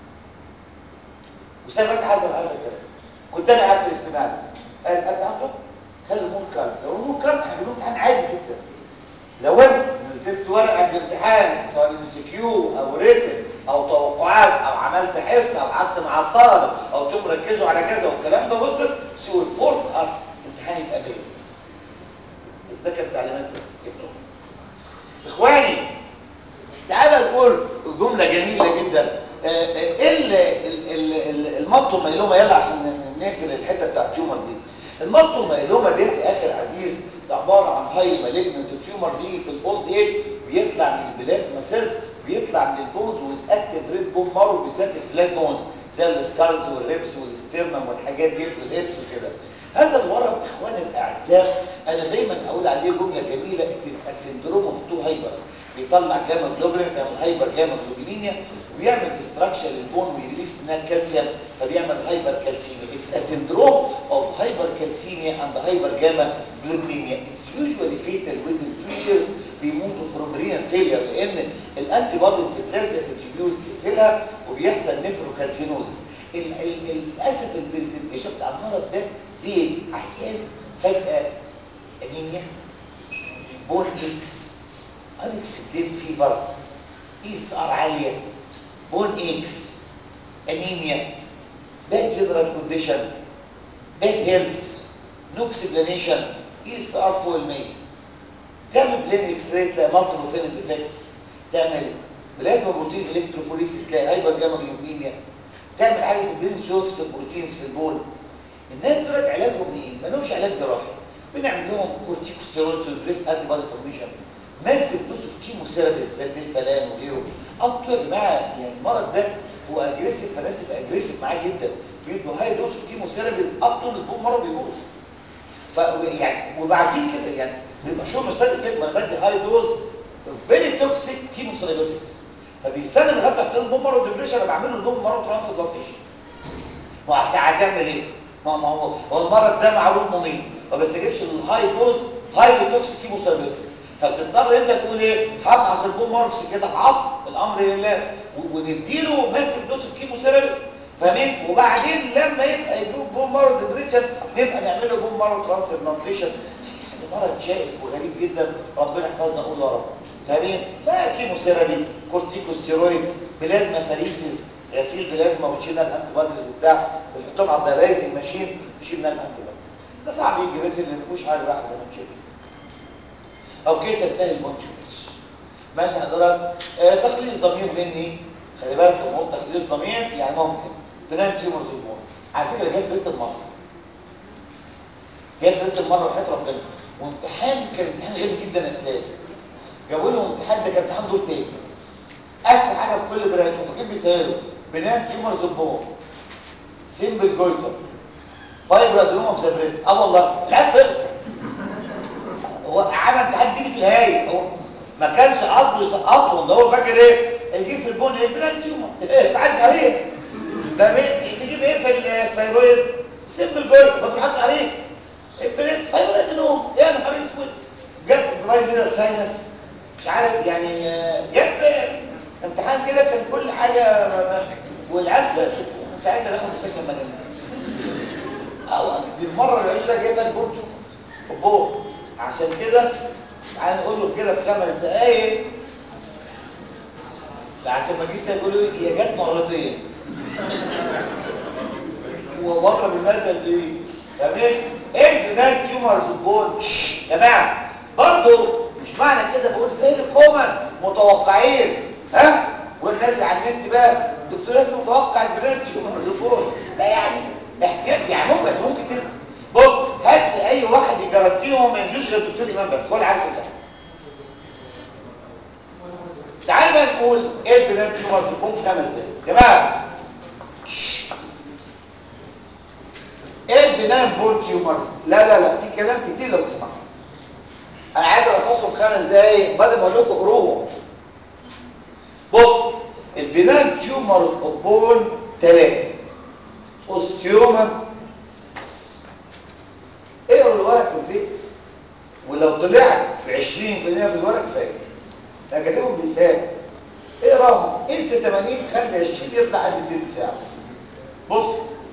وسام فتحي حصل هذا الكلام كنت انا قاعد في الاجتماع ده قال ابدا عم خلي المنكر لو المنكر هيعملوا امتحان عادي جدا لو انت نزلت ورقه بالامتحان سواء ام سي كيو او ريتن او توقعات او عملت حصه او قعدت مع الطلبه او تقوم ركزوا على كذا والكلام ده وصل سو فورس اس امتحان يبقى بيت بس ده كانت تعليمات جبتهم اخواني تعالى نقول جمله جميله جدا آه، آه، ايه ال- ال- ال- ال- المطو ميلوما يلا عشان نقفل الحته بتاعت التيومر دي المطو ميلوما ديت يا اخي العزيز ده عباره عن هاي مالجنت تيومر بيجي في الاولد ايج بيطلع من البلازما سيلز بيطلع من البونز ويز اكتف ريد بون مارو بالذات الفلات بونز زي السكالز والريبس والستيرنم والحاجات دي والهيبس وكده هذا الورم اخواني الاعزاء انا دايما اقول عليه جمله جميله it is a syndrome of two hypers بيطلع جاما جلوبولين فيعمل هايبر جاما جلوبولينيا ويعمل ديستراكشن للبون ويريليس منها الكالسيوم فبيعمل هايبر كالسيميا اتس ا سيندروم اوف هايبر كالسيميا اند هايبر جاما جلوبولينيا اتس يوجوالي فيتال within 2 years بيموتوا فروم رينال فيلير لان الانتي بوديز بتلزق في التيبيوز تقفلها وبيحصل نيفروكالسينوزس للاسف البرزنتيشن بتاع المرض ده ليه عيان فجاه انيميا بون اكس unexplained fever اي اس ار عاليه بون اكس انيميا bad general condition bad health no explanation اي اس ار فوق ال 100 تعمل بلين اكس راي تلاقي مالتيبل فين ديفكتس تعمل بلازما بروتين الكتروفوريسيس تلاقي هايبر جاما جلوبينيا تعمل حاجه اسمها بين شوز في البروتينز في البول الناس دولت علاجهم ايه؟ ما لهمش علاج جراحي بنعمل لهم كورتيكوستيرويد للبريست انتي بادي فورميشن ماسك دوس في كيمو ثيرابي زي الفلان وغيره انتوا يا جماعه يعني المرض ده هو اجريسيف فالناس تبقى اجريسيف معاه جدا بيدوا هاي دوس في كيمو ثيرابي اب طول البول مره بيبوظ ف يعني وبعدين كده يعني بيبقى شغل مستند فيك ما انا بدي هاي دوز فيري توكسيك كيمو ثيرابيوتكس فبيستنى لغايه ما يحصل بوم مره ديبريشن انا بعمل له بوم مره ترانسبلانتيشن ما هتعمل ايه؟ ما ما هو هو المرض ده معروف مميت ما بيستجيبش للهاي دوز هاي توكسيك كيمو ثيرابيوتكس فبتضطر انت تقول ايه هبعث البوم مارس كده بعصر الامر لله ونديله ماسك دوز في كيمو ثيرابيست فاهمين وبعدين لما يبقى يجيب بوم مارو ديبريشن نبقى نعمل له بوم مارو ترانسبلانتيشن يعني مرض شائك وغريب جدا ربنا يحفظنا نقول يا رب فاهمين فكيمو ثيرابي كورتيكوستيرويدز بلازما فريسيس غسيل بلازما وشيلنا الانتي بوديز وبتاع بنحطهم على الدايلايزنج ماشين وشيلنا الانتي بوديز ده صعب يجي ريتل اللي ما فيهوش حاجه بقى زي ما انت شايف او كده تنتهي البونتشوز ماشي حضرتك آه تخليص ضمير مني خلي بالك لما قلت تخليص ضمير يعني ممكن بنان تيومرز البون على فكره جت ليله المره جت ليله المره وحياه ربنا وامتحان كان امتحان غالي جدا يا اسلام جابوا لهم امتحان ده كان امتحان دور تاني اكثر حاجه في كل برانش وفاكرين بيسالوا بنان تيومرز البون سيمبل جويتر فايبر ادينوما اوف ذا بريست اه والله العيال صفر هو عمل امتحان ديني في الهاي هو ما كانش قصده يسقطهم ده هو فاكر ايه يجيب في البون ايه بلان تيومر ما حدش عليه ده بيجيب ايه في الثيرويد سيمبل جوي ما بيحطش عليه البريس فايبر ادينوم يا نهار اسود جاب برايم ليدر ساينس مش عارف يعني جاب امتحان كده كان كل حاجه والعيال ساعتها دخل مستشفى المدني او دي المره اللي قال لك جايبها البون البون عشان كده تعالى نقول له كده في خمس دقايق عشان ما يجيش يقول له هي جت مرتين وبضرب المثل دي تمام ايه البنات تيومرز البون يا جماعه برضه مش معنى كده بقول فين كومن متوقعين ها والناس اللي على النت بقى الدكتور لازم متوقع البنات تيومرز البون لا يعني احتياط يعني ممكن بس ممكن تنسى بص هات لي اي واحد يجربتيهم وما ينزلوش غير الدكتور امام بس ولا عارف ده تعال بقى نقول ايه البنات تيومر في البون في خمس دقايق يا جماعه ايه البنان بون تيومرز لا لا لا في كلام كتير لو تسمعوا انا عايز الخصهم في خمس دقايق بدل ما اقول لكم قروهم بص البنان تيومر بون ثلاثه اوستيوما اقروا الورق في البيت ولو طلعت ب 20% في الورق كفايه انا كاتبهم بلسان اقراهم انسى 80 خلي 20 يطلع قد تلت ساعه بص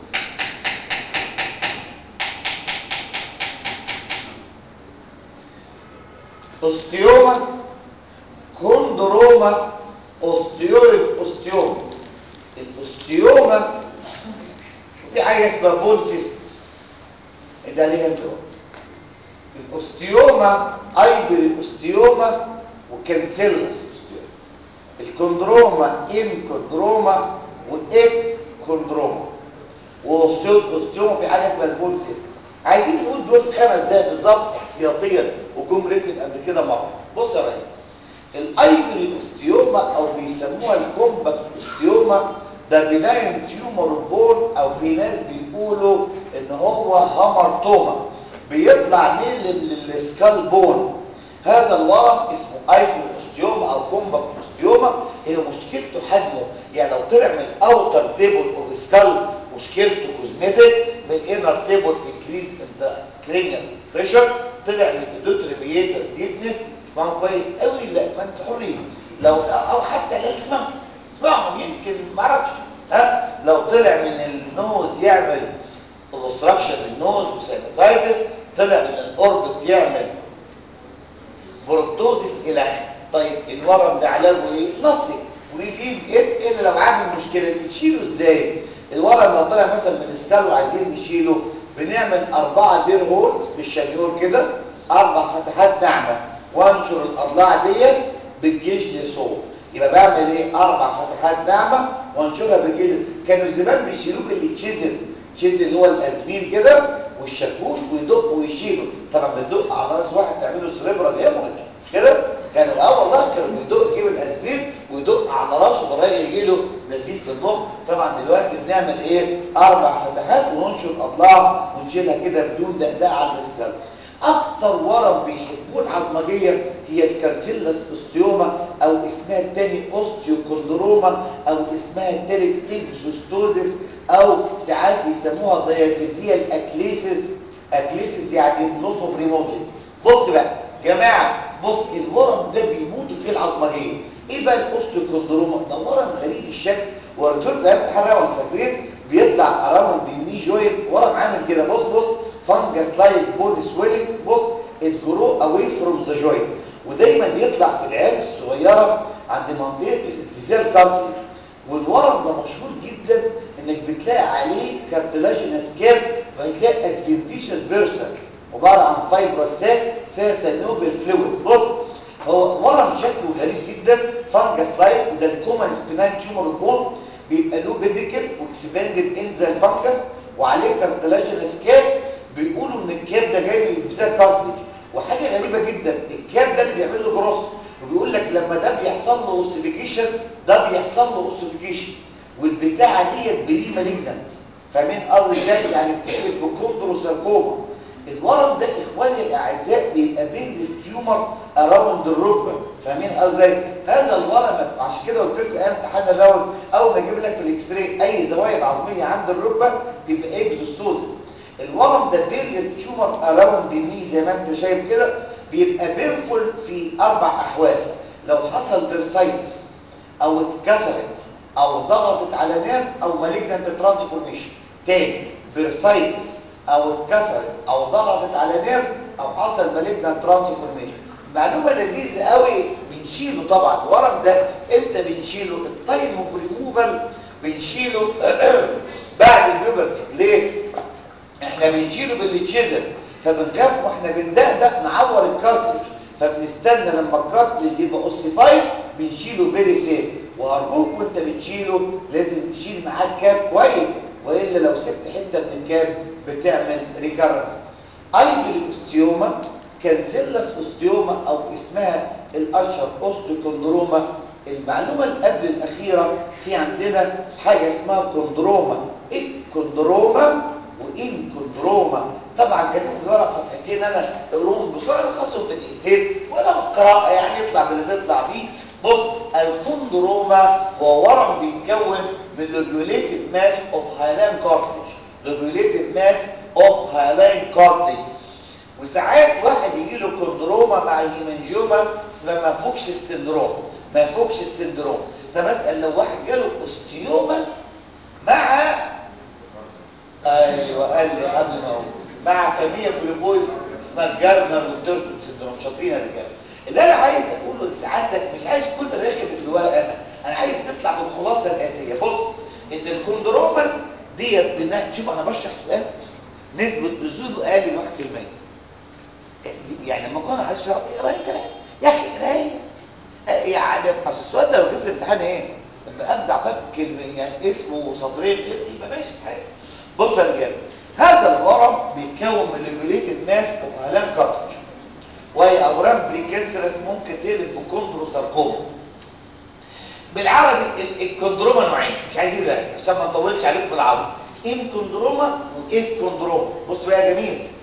اوستيوما كوندروما اوستيويد اوستيوما الاوستيوما في حاجه اسمها بول سيست ده ليها انفراد الاوستيوما ايبري اوستيوما وكانسيلس اوستيوما الكوندروما انكوندروما وايك كوندروما واوستيوما في حاجه اسمها البول سيست عايزين نقول دول خمس دقايق بالظبط احتياطيا وجم ريتن قبل كده مره بص يا ريس الايبري اوستيوما او بيسموها الكومباكت اوستيوما ده بناين تيومر بون او في ناس بيقولوا ان هو هامرتوما بيطلع ميل من السكال بون هذا الورم اسمه ايكون اوستيوما او كومباكت اوستيوما هي مشكلته حجمه يعني لو طلع من الاوتر تيبل اوف سكال مشكلته كوزمتيك من الانر تيبل انكريز ان ذا كرينيال بريشر طلع من الدوتريميتاس ديفنس اسمعوا كويس قوي لا ما انتوا حرين لو او حتى لا اسمعوا اسمعهم يمكن ما اعرفش ها لو طلع من النوز يعمل اوبستراكشن للنوز وساينسايتس طلع من الاوربت يعمل بروتوزيس الى اخره طيب الورم ده علاجه ايه نصي ويليف ايه الا لو عامل مشكله بتشيله ازاي الورم لو طلع مثلا من السكال وعايزين نشيله بنعمل أربعة بير هولز بالشنيور كده أربع فتحات ناعمة وانشر الأضلاع ديت بالجيش لصوب يبقى بعمل ايه أربع فتحات ناعمة وانشرها بالجيش كانوا زمان بيشيلوه بالتشيزل تشيزل اللي هو الأزميل كده والشاكوش ويدق ويشيله طبعا بتدق على راس واحد تعمله سريبرال هيموريج مش كده كانوا اه والله كانوا بيدق يجيب الاسبيل ويدق على راسه فالراجل يجي له نزيف في المخ طبعا دلوقتي بنعمل ايه اربع فتحات وننشر اضلاع ونشيلها كده بدون دقدقه على الاسكال اكتر ورم بيحبوه العظمجيه هي الكارسيلاس اوستيوما او اسمها الثاني اوستيوكوندروما او اسمها الثالث اكزوستوزيس او ساعات يسموها ديافيزيال اكليسيس اكليسيس يعني نصف ريموتلي بص بقى جماعه بص الورم ده بيموتوا فيه العظمجيه ايه بقى الاوستيوكوندروما ده ورم غريب الشكل وريتور بقى امتحان راوند فاكرين بيطلع راوند الني جوينت ورم عامل كده بص بص فانجس لايك بون سويلنج بص ات جرو اواي فروم ذا جوينت ودايما يطلع في العيال الصغيره عند منطقه الفيزيال كارتلج والورم ده مشهور جدا انك بتلاقي عليه كارتلاجينس كيرف فبتلاقي ادفنتيشس بيرسل عباره عن فايبروسات فيها سينوبل فلويد بص هو ورم شكله غريب جدا فانجس لايك وده الكومن سبينال تيومر البون بيبقى له بيديكل واكسباندد ان زي الفانجس وعليه كارتلاجينس كيرف بيقولوا ان الكيرف ده جاي من الفيزيال كارتلج وحاجه غريبه جدا الكيرف ده اللي بيعمل له جروس وبيقول لك لما ده بيحصل له اوسيفيكيشن ده بيحصل له اوسيفيكيشن والبتاعه ديت بري مالجنت فاهمين قصدي ازاي يعني بتقلب بكوندروساركوما الورم ده اخواني الاعزاء بيبقى بين تيومر اراوند الركبه فاهمين قصدي ازاي هذا الورم عشان كده قلت لكم ايام امتحان الراوند اول ما يجيب لك في الاكس راي اي زوايد عظميه عند الركبه تبقى اكزوستوزيس الورم ده بيليس تيومر اراوند الني زي ما انت شايف كده بيبقى بينفل في اربع احوال لو حصل بيرسايتس او اتكسرت او ضغطت على نيرف او مالجنت ترانسفورميشن تاني بيرسايتس او اتكسرت او ضغطت على نيرف او حصل مالجنت ترانسفورميشن معلومه لذيذه قوي بنشيله طبعا الورم ده امتى بنشيله التايم اوف ريموفال بنشيله بعد البيوبرتي ليه احنا بنشيله بالتشيزل فبنخاف واحنا بندقدق نعور الكارتلج فبنستنى لما الكارتلج يبقى اوسيفايد بنشيله فيري سيف وارجوك وانت بتشيله لازم تشيل معاك كاب كويس والا لو سبت حته من الكاب بتعمل ريكارنس ايفل اوستيوما كانسيلاس اوستيوما او اسمها الاشهر اوستيوكوندروما المعلومه اللي قبل الاخيره في عندنا حاجه اسمها كوندروما ايه كوندروما وان كوندروما طبعا كاتب في ورق صفحتين انا اقراهم بسرعه الخاصهم في دقيقتين وانا قراءه يعني يطلع باللي تطلع بيه بص الكوندروما هو ورم بيتكون من لوبيوليتد ماس اوف هايلاين كارتلج لوبيوليتد ماس اوف هايلاين كارتلج وساعات واحد يجي له كوندروما مع هيمنجوما اسمها ما فوكش السندروم ما فوكش السندروم طب اسال لو واحد جاله اوستيوما مع ايوه قال لي قبل ما اقول مع فاميليا جلوكوز اسمها جارنر والتورتل سندروم شاطرين يا رجاله اللي انا عايز اقوله لسعادتك مش عايز كل الرغي اللي في الورقه انا انا عايز تطلع بالخلاصه الاتيه بص ان الكوندروماس ديت بناء شوف انا بشرح سؤال نسبه نزوله اقل من 1% يعني لما كنا هشرح اقرا انت بقى يا اخي قرايه يعني اصل السؤال ده لو جه في الامتحان ايه؟ لما ابدا اعطيك كلمه يعني اسمه وسطرين يبقى ماشي الحال بص يا رجاله هذا الورم بيتكون من ليفيليتد ماس اوف هلان كارتج وهي اورام بريكانسرس ممكن تقلب بكوندروساركوما بالعربي الكوندروما نوعين مش عايزين رأي عشان ما نطولش عليكم في العربي ايه كوندروما وايه كوندروما بص بقى يا جميل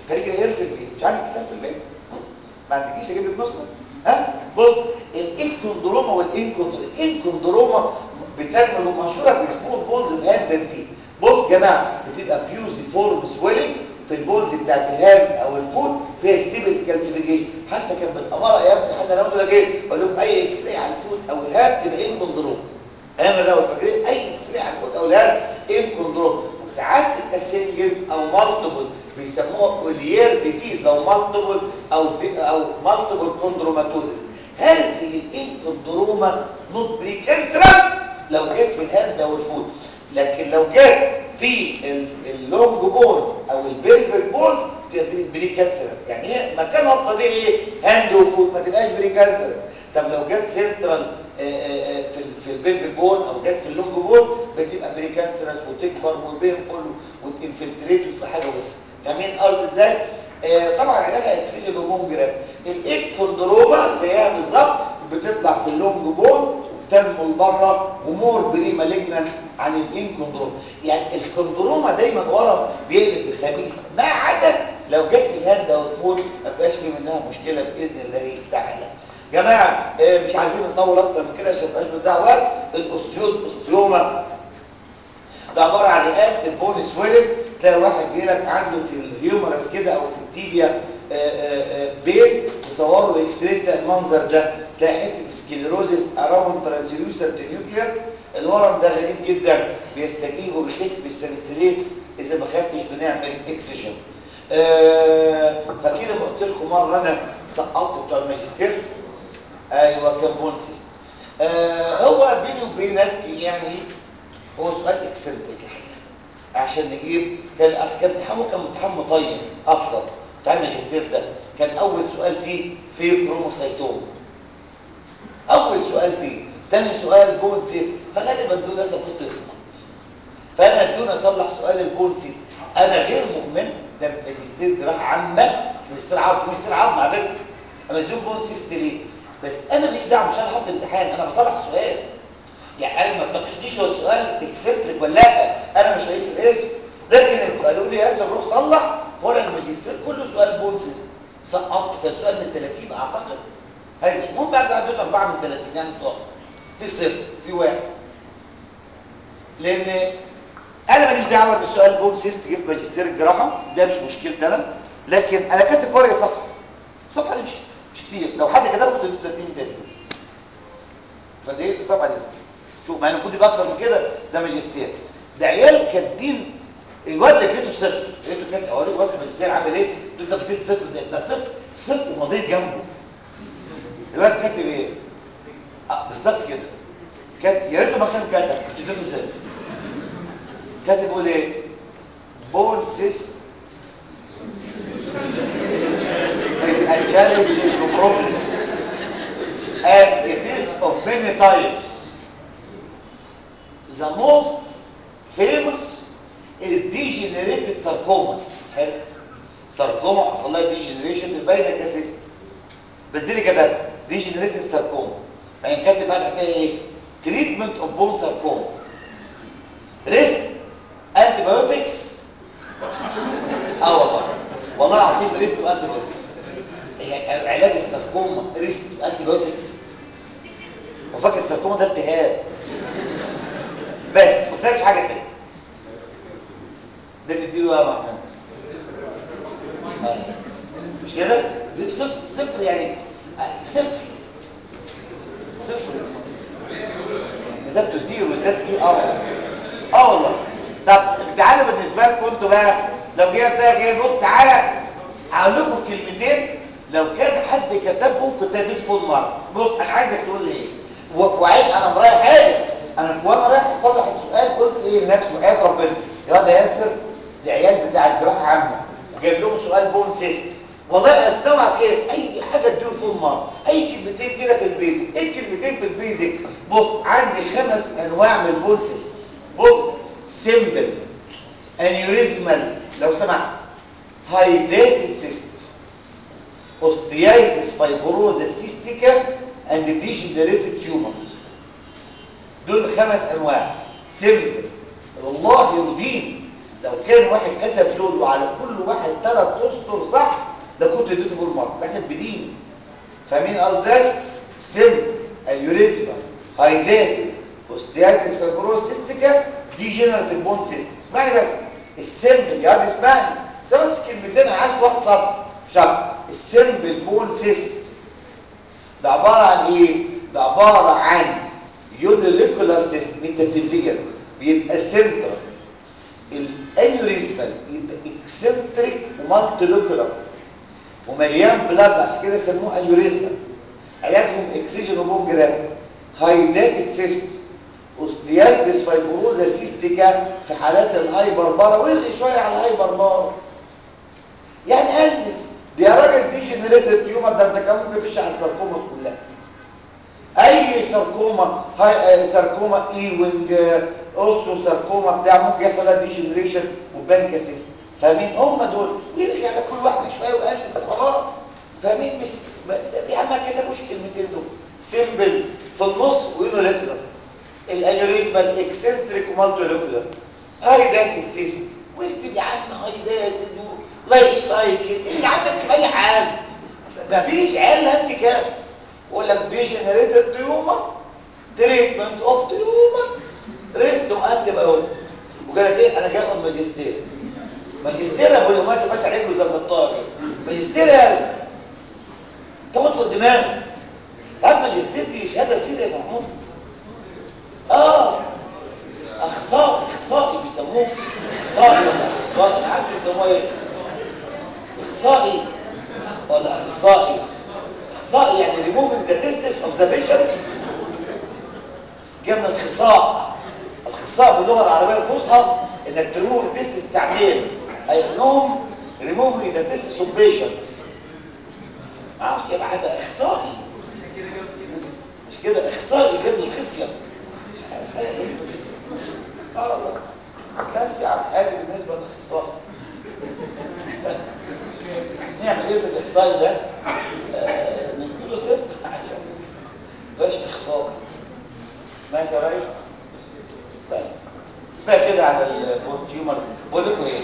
خليك غير في البيت مش عندك كتاب في البيت ما عندكيش اجيب لك نسخه ها بص الاكتندروما والانكوندروما الانكوندروما بتعمل مشهوره باسمهم بولز الهاند اند فيت بص يا جماعه بتبقى فيوزي فورم سويلنج في البولز بتاعت الهاند او الفوت فيها ستيبل كالسيفيكيشن حتى كان بالاماره ايام حتى لو انتوا جايين اقول لكم اي اكس راي على الفوت او الهاند تبقى انكوندروما ايام الراوي فاكرين اي اكس راي على الفوت او الهاند انكوندروما وساعات تبقى سنجل او مالتيبل بيسموها اوليير ديزيز لو مالتيبل او دي او مالتيبل كوندروماتوزيس هذه الانكوندروما نوت بريكانسرس لو جت في الهاند او الفوت لكن لو جت في اللونج بونز او البيلفيك بونز تبقى بريكانسرس يعني هي مكانها الطبيعي هاند وفوت ما تبقاش بريكانسرس طب لو جت سنترال في في البيلفيك بون او جت في اللونج بون بتبقى بريكانسرس وتكبر وبينفل وتنفلتريت وتبقى حاجه وسط فاهمين الارض ازاي آه طبعا علاجها اكسجين وبوم جراف الاكتوندروما زيها بالظبط بتطلع في اللونج بون وبتنمو لبره ومور بري مالجنان عن الانكوندروما يعني الكوندروما دايما ورا بيقلب بخبيث ما عدا لو جت في الهند او الفوت ما بقاش في منها مشكله باذن الله تعالى جماعه آه مش عايزين نطول اكتر من كده عشان ما يبقاش بنضيع وقت الاوستيود اوستيوما ده عباره عن رئات البون سويلنج تلاقي واحد جاي لك عنده في الهيومرس كده او في التيبيا بين تصوروا اكس راي المنظر ده تلاقي حته سكليروزس اراوند ترانسليوسنت نيوكليوس الورم ده غريب جدا بيستجيب وبيخف بالساليسيليتس اذا ما خفتش بنعمل اكسجين أه فاكرين لما قلت لكم مره انا سقطت بتوع الماجستير ايوه كان بونسيس أه هو بيني وبينك يعني هو سؤال اكسنتريك الحقيقه عشان نجيب كان كان امتحانه كان امتحان مطيب اصلا بتاع الماجستير ده كان اول سؤال فيه في كروموسايتوم اول سؤال فيه تاني سؤال بون سيست فغالبا دول ناس المفروض تسقط فانا ادوني اصلح سؤال البون سيست انا غير مؤمن ده ماجستير جراحه عامه ماجستير عظم ماجستير عظم على فكره انا مزيون بون سيست ليه بس انا مش دعوه مش انا حاطط امتحان انا بصلح السؤال يعني انا ما تناقشنيش هو السؤال اكسنتريك ولا لا انا مش رئيس القسم لكن قالوا لي ياسر روح صلح فرع الماجستير كله سؤال بون سيست سقطت كان سؤال من 30 اعتقد هذه المهم بقى عديت 4 من 30 يعني صح في صفر في واحد لان انا ماليش دعوه بالسؤال بوم سيست جه في ماجستير الجراحه ده مش مشكلتي انا لكن انا كاتب فرق صفحه الصفحه دي مش مش كتير لو حد كتبه 30 30 فدي الصفحه دي شوف ما المفروض يبقى اكثر من كده ده ماجستير ده عيال كاتبين الواد اللي اديته صفر لقيته كاتب اوريك بس الماجستير عامل ايه تقول ده بتدي صفر ده, ده صفر صفر ومضيت جنبه الواد كاتب ايه اه بالظبط كده كاتب يا ريته ما كان كاتب كنت اديته ازاي كاتب يقول ايه بون سيس is a challenge to problem and it is of many types the most famous is degenerated sarcoma حلو ساركوما حصل لها ديجنريشن باينه كاسيست بس دي اللي كده ديجنريتد ساركوما ما ينكتب بقى تحتها ايه تريتمنت اوف بون ساركوما ريست انتي بايوتكس اه والله والله العظيم ريست وانتي بايوتكس هي علاج الساركوما ريست وانتي بايوتكس وفاكر الساركوما ده التهاب بس ما قلتلكش حاجه تانيه ده تديله يا محمود آه. مش كده دي صفر صفر يعني صفر صفر ذات زيرو ذات ايه اه اه والله طب تعالوا بالنسبه لكم انتوا بقى لو جه ده جاي بص تعالى هقول لكم كلمتين لو كان حد كتبهم كنت هديت فول مره بص انا عايزك تقول لي ايه وعيد انا مرايح حاجه انا وانا رايح اصلح السؤال قلت ايه لنفسي وحياه ربنا يا واد يا ياسر دي عيال بتاع الجراحه عامه وجايب لهم سؤال بون سيست والله اتنوع خير اي حاجه اديله فول مره اي كلمتين كده في البيزك ايه كلمتين في البيزك بص عندي خمس انواع من البون سيست بص سيمبل انيوريزمال لو سمحت هايداتد سيست اوستيايتس فايبروزا سيستيكا اند ديجنريتد تيومرز دول خمس انواع سيمبل والله يدين لو كان واحد كتب دول وعلى كل واحد ثلاث اسطر صح ده كنت اديته فول مارك احنا بدين فاهمين قصدي سم اليوريزما هايدات اوستياتس فايبروسيستيكا دي جنراتيف بون سيست اسمعني بس السمبل يا عم اسمعني ده بس كلمتين عايز واحد سطر شرح السمبل بون سيست ده عباره عن ايه ده عباره عن يونيليكولار سيست ميتافيزيكال بيبقى سنترال الانيوريزمال يبقى اكسنتريك ومالتيلوكولار ومليان بلاد عشان كده سموه انيوريزمال علاجهم اكسجين وبون جراف هايداتد سيست اوستيالتس فايبروزا سيستيكا في حالات الهايبر بارا واللي شويه على الهايبر بار يعني الف دي يا راجل دي جنريتد تيومر ده انت كان ممكن تمشي على الساركوماس كلها اي ساركوما هاي ساركوما ايوينج اوستو ساركوما بتاع ممكن يحصل لها ديجنريشن وبانكاسيس فاهمين هم دول ويرجع على كل واحده شويه وقال خلاص فاهمين مش يا عم كده مش كلمتين دول سيمبل في النص ويونوليكولار الانيوريزما الاكسنتريك ومالتوليكولار هايداتد سيست واكتب يا عم هايداتد لايف سايكل ايه يا عم اكتب اي حاجه مفيش عيال انت كام يقول لك ديجنريتد تيومر تريتمنت اوف تيومر ريست وانتي بايوتيك وقالت ايه انا جاي اخد ماجستير ماجستير ابو اليومات فتح رجله زي الطاقه ماجستير يا تاخد في الدماغ هات ماجستير دي شهاده سيريس يا محمود اه اخصائي اخصائي بيسموه اخصائي ولا اخصائي انا عارف بيسموه ايه اخصائي ولا اخصائي اخصائي يعني removing the testes of the patients جاء من الخصاء الخصاء باللغه العربيه الفصحى انك تريموف التستس تعمير اي انهم removing the testes of patients ما اعرفش يبقى هيبقى اخصائي مش كده اخصائي جاء من الخصيه مش عارف حاجه غريبه جدا اه والله بس يا عم هذه بالنسبه للاخصائي نعمل ايه في الاخصائي ده آه نديله صفر عشان مبقاش اخصائي ماشي يا ريس بس كفايه كده على البون تيومر بقول لكم ايه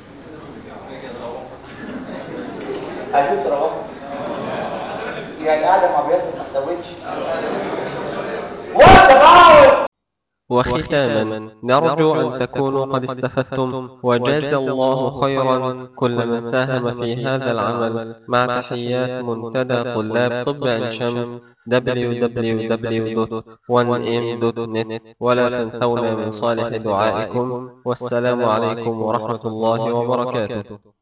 عايزين تروحوا يعني قاعده مع بياسر ما حلوتش وات اباوت وختاما نرجو أن تكونوا قد استفدتم وجاز الله خيرا كل من ساهم في هذا العمل مع تحيات منتدى طلاب طب عين شمس www.1m.net ولا تنسونا من صالح دعائكم والسلام عليكم ورحمة الله وبركاته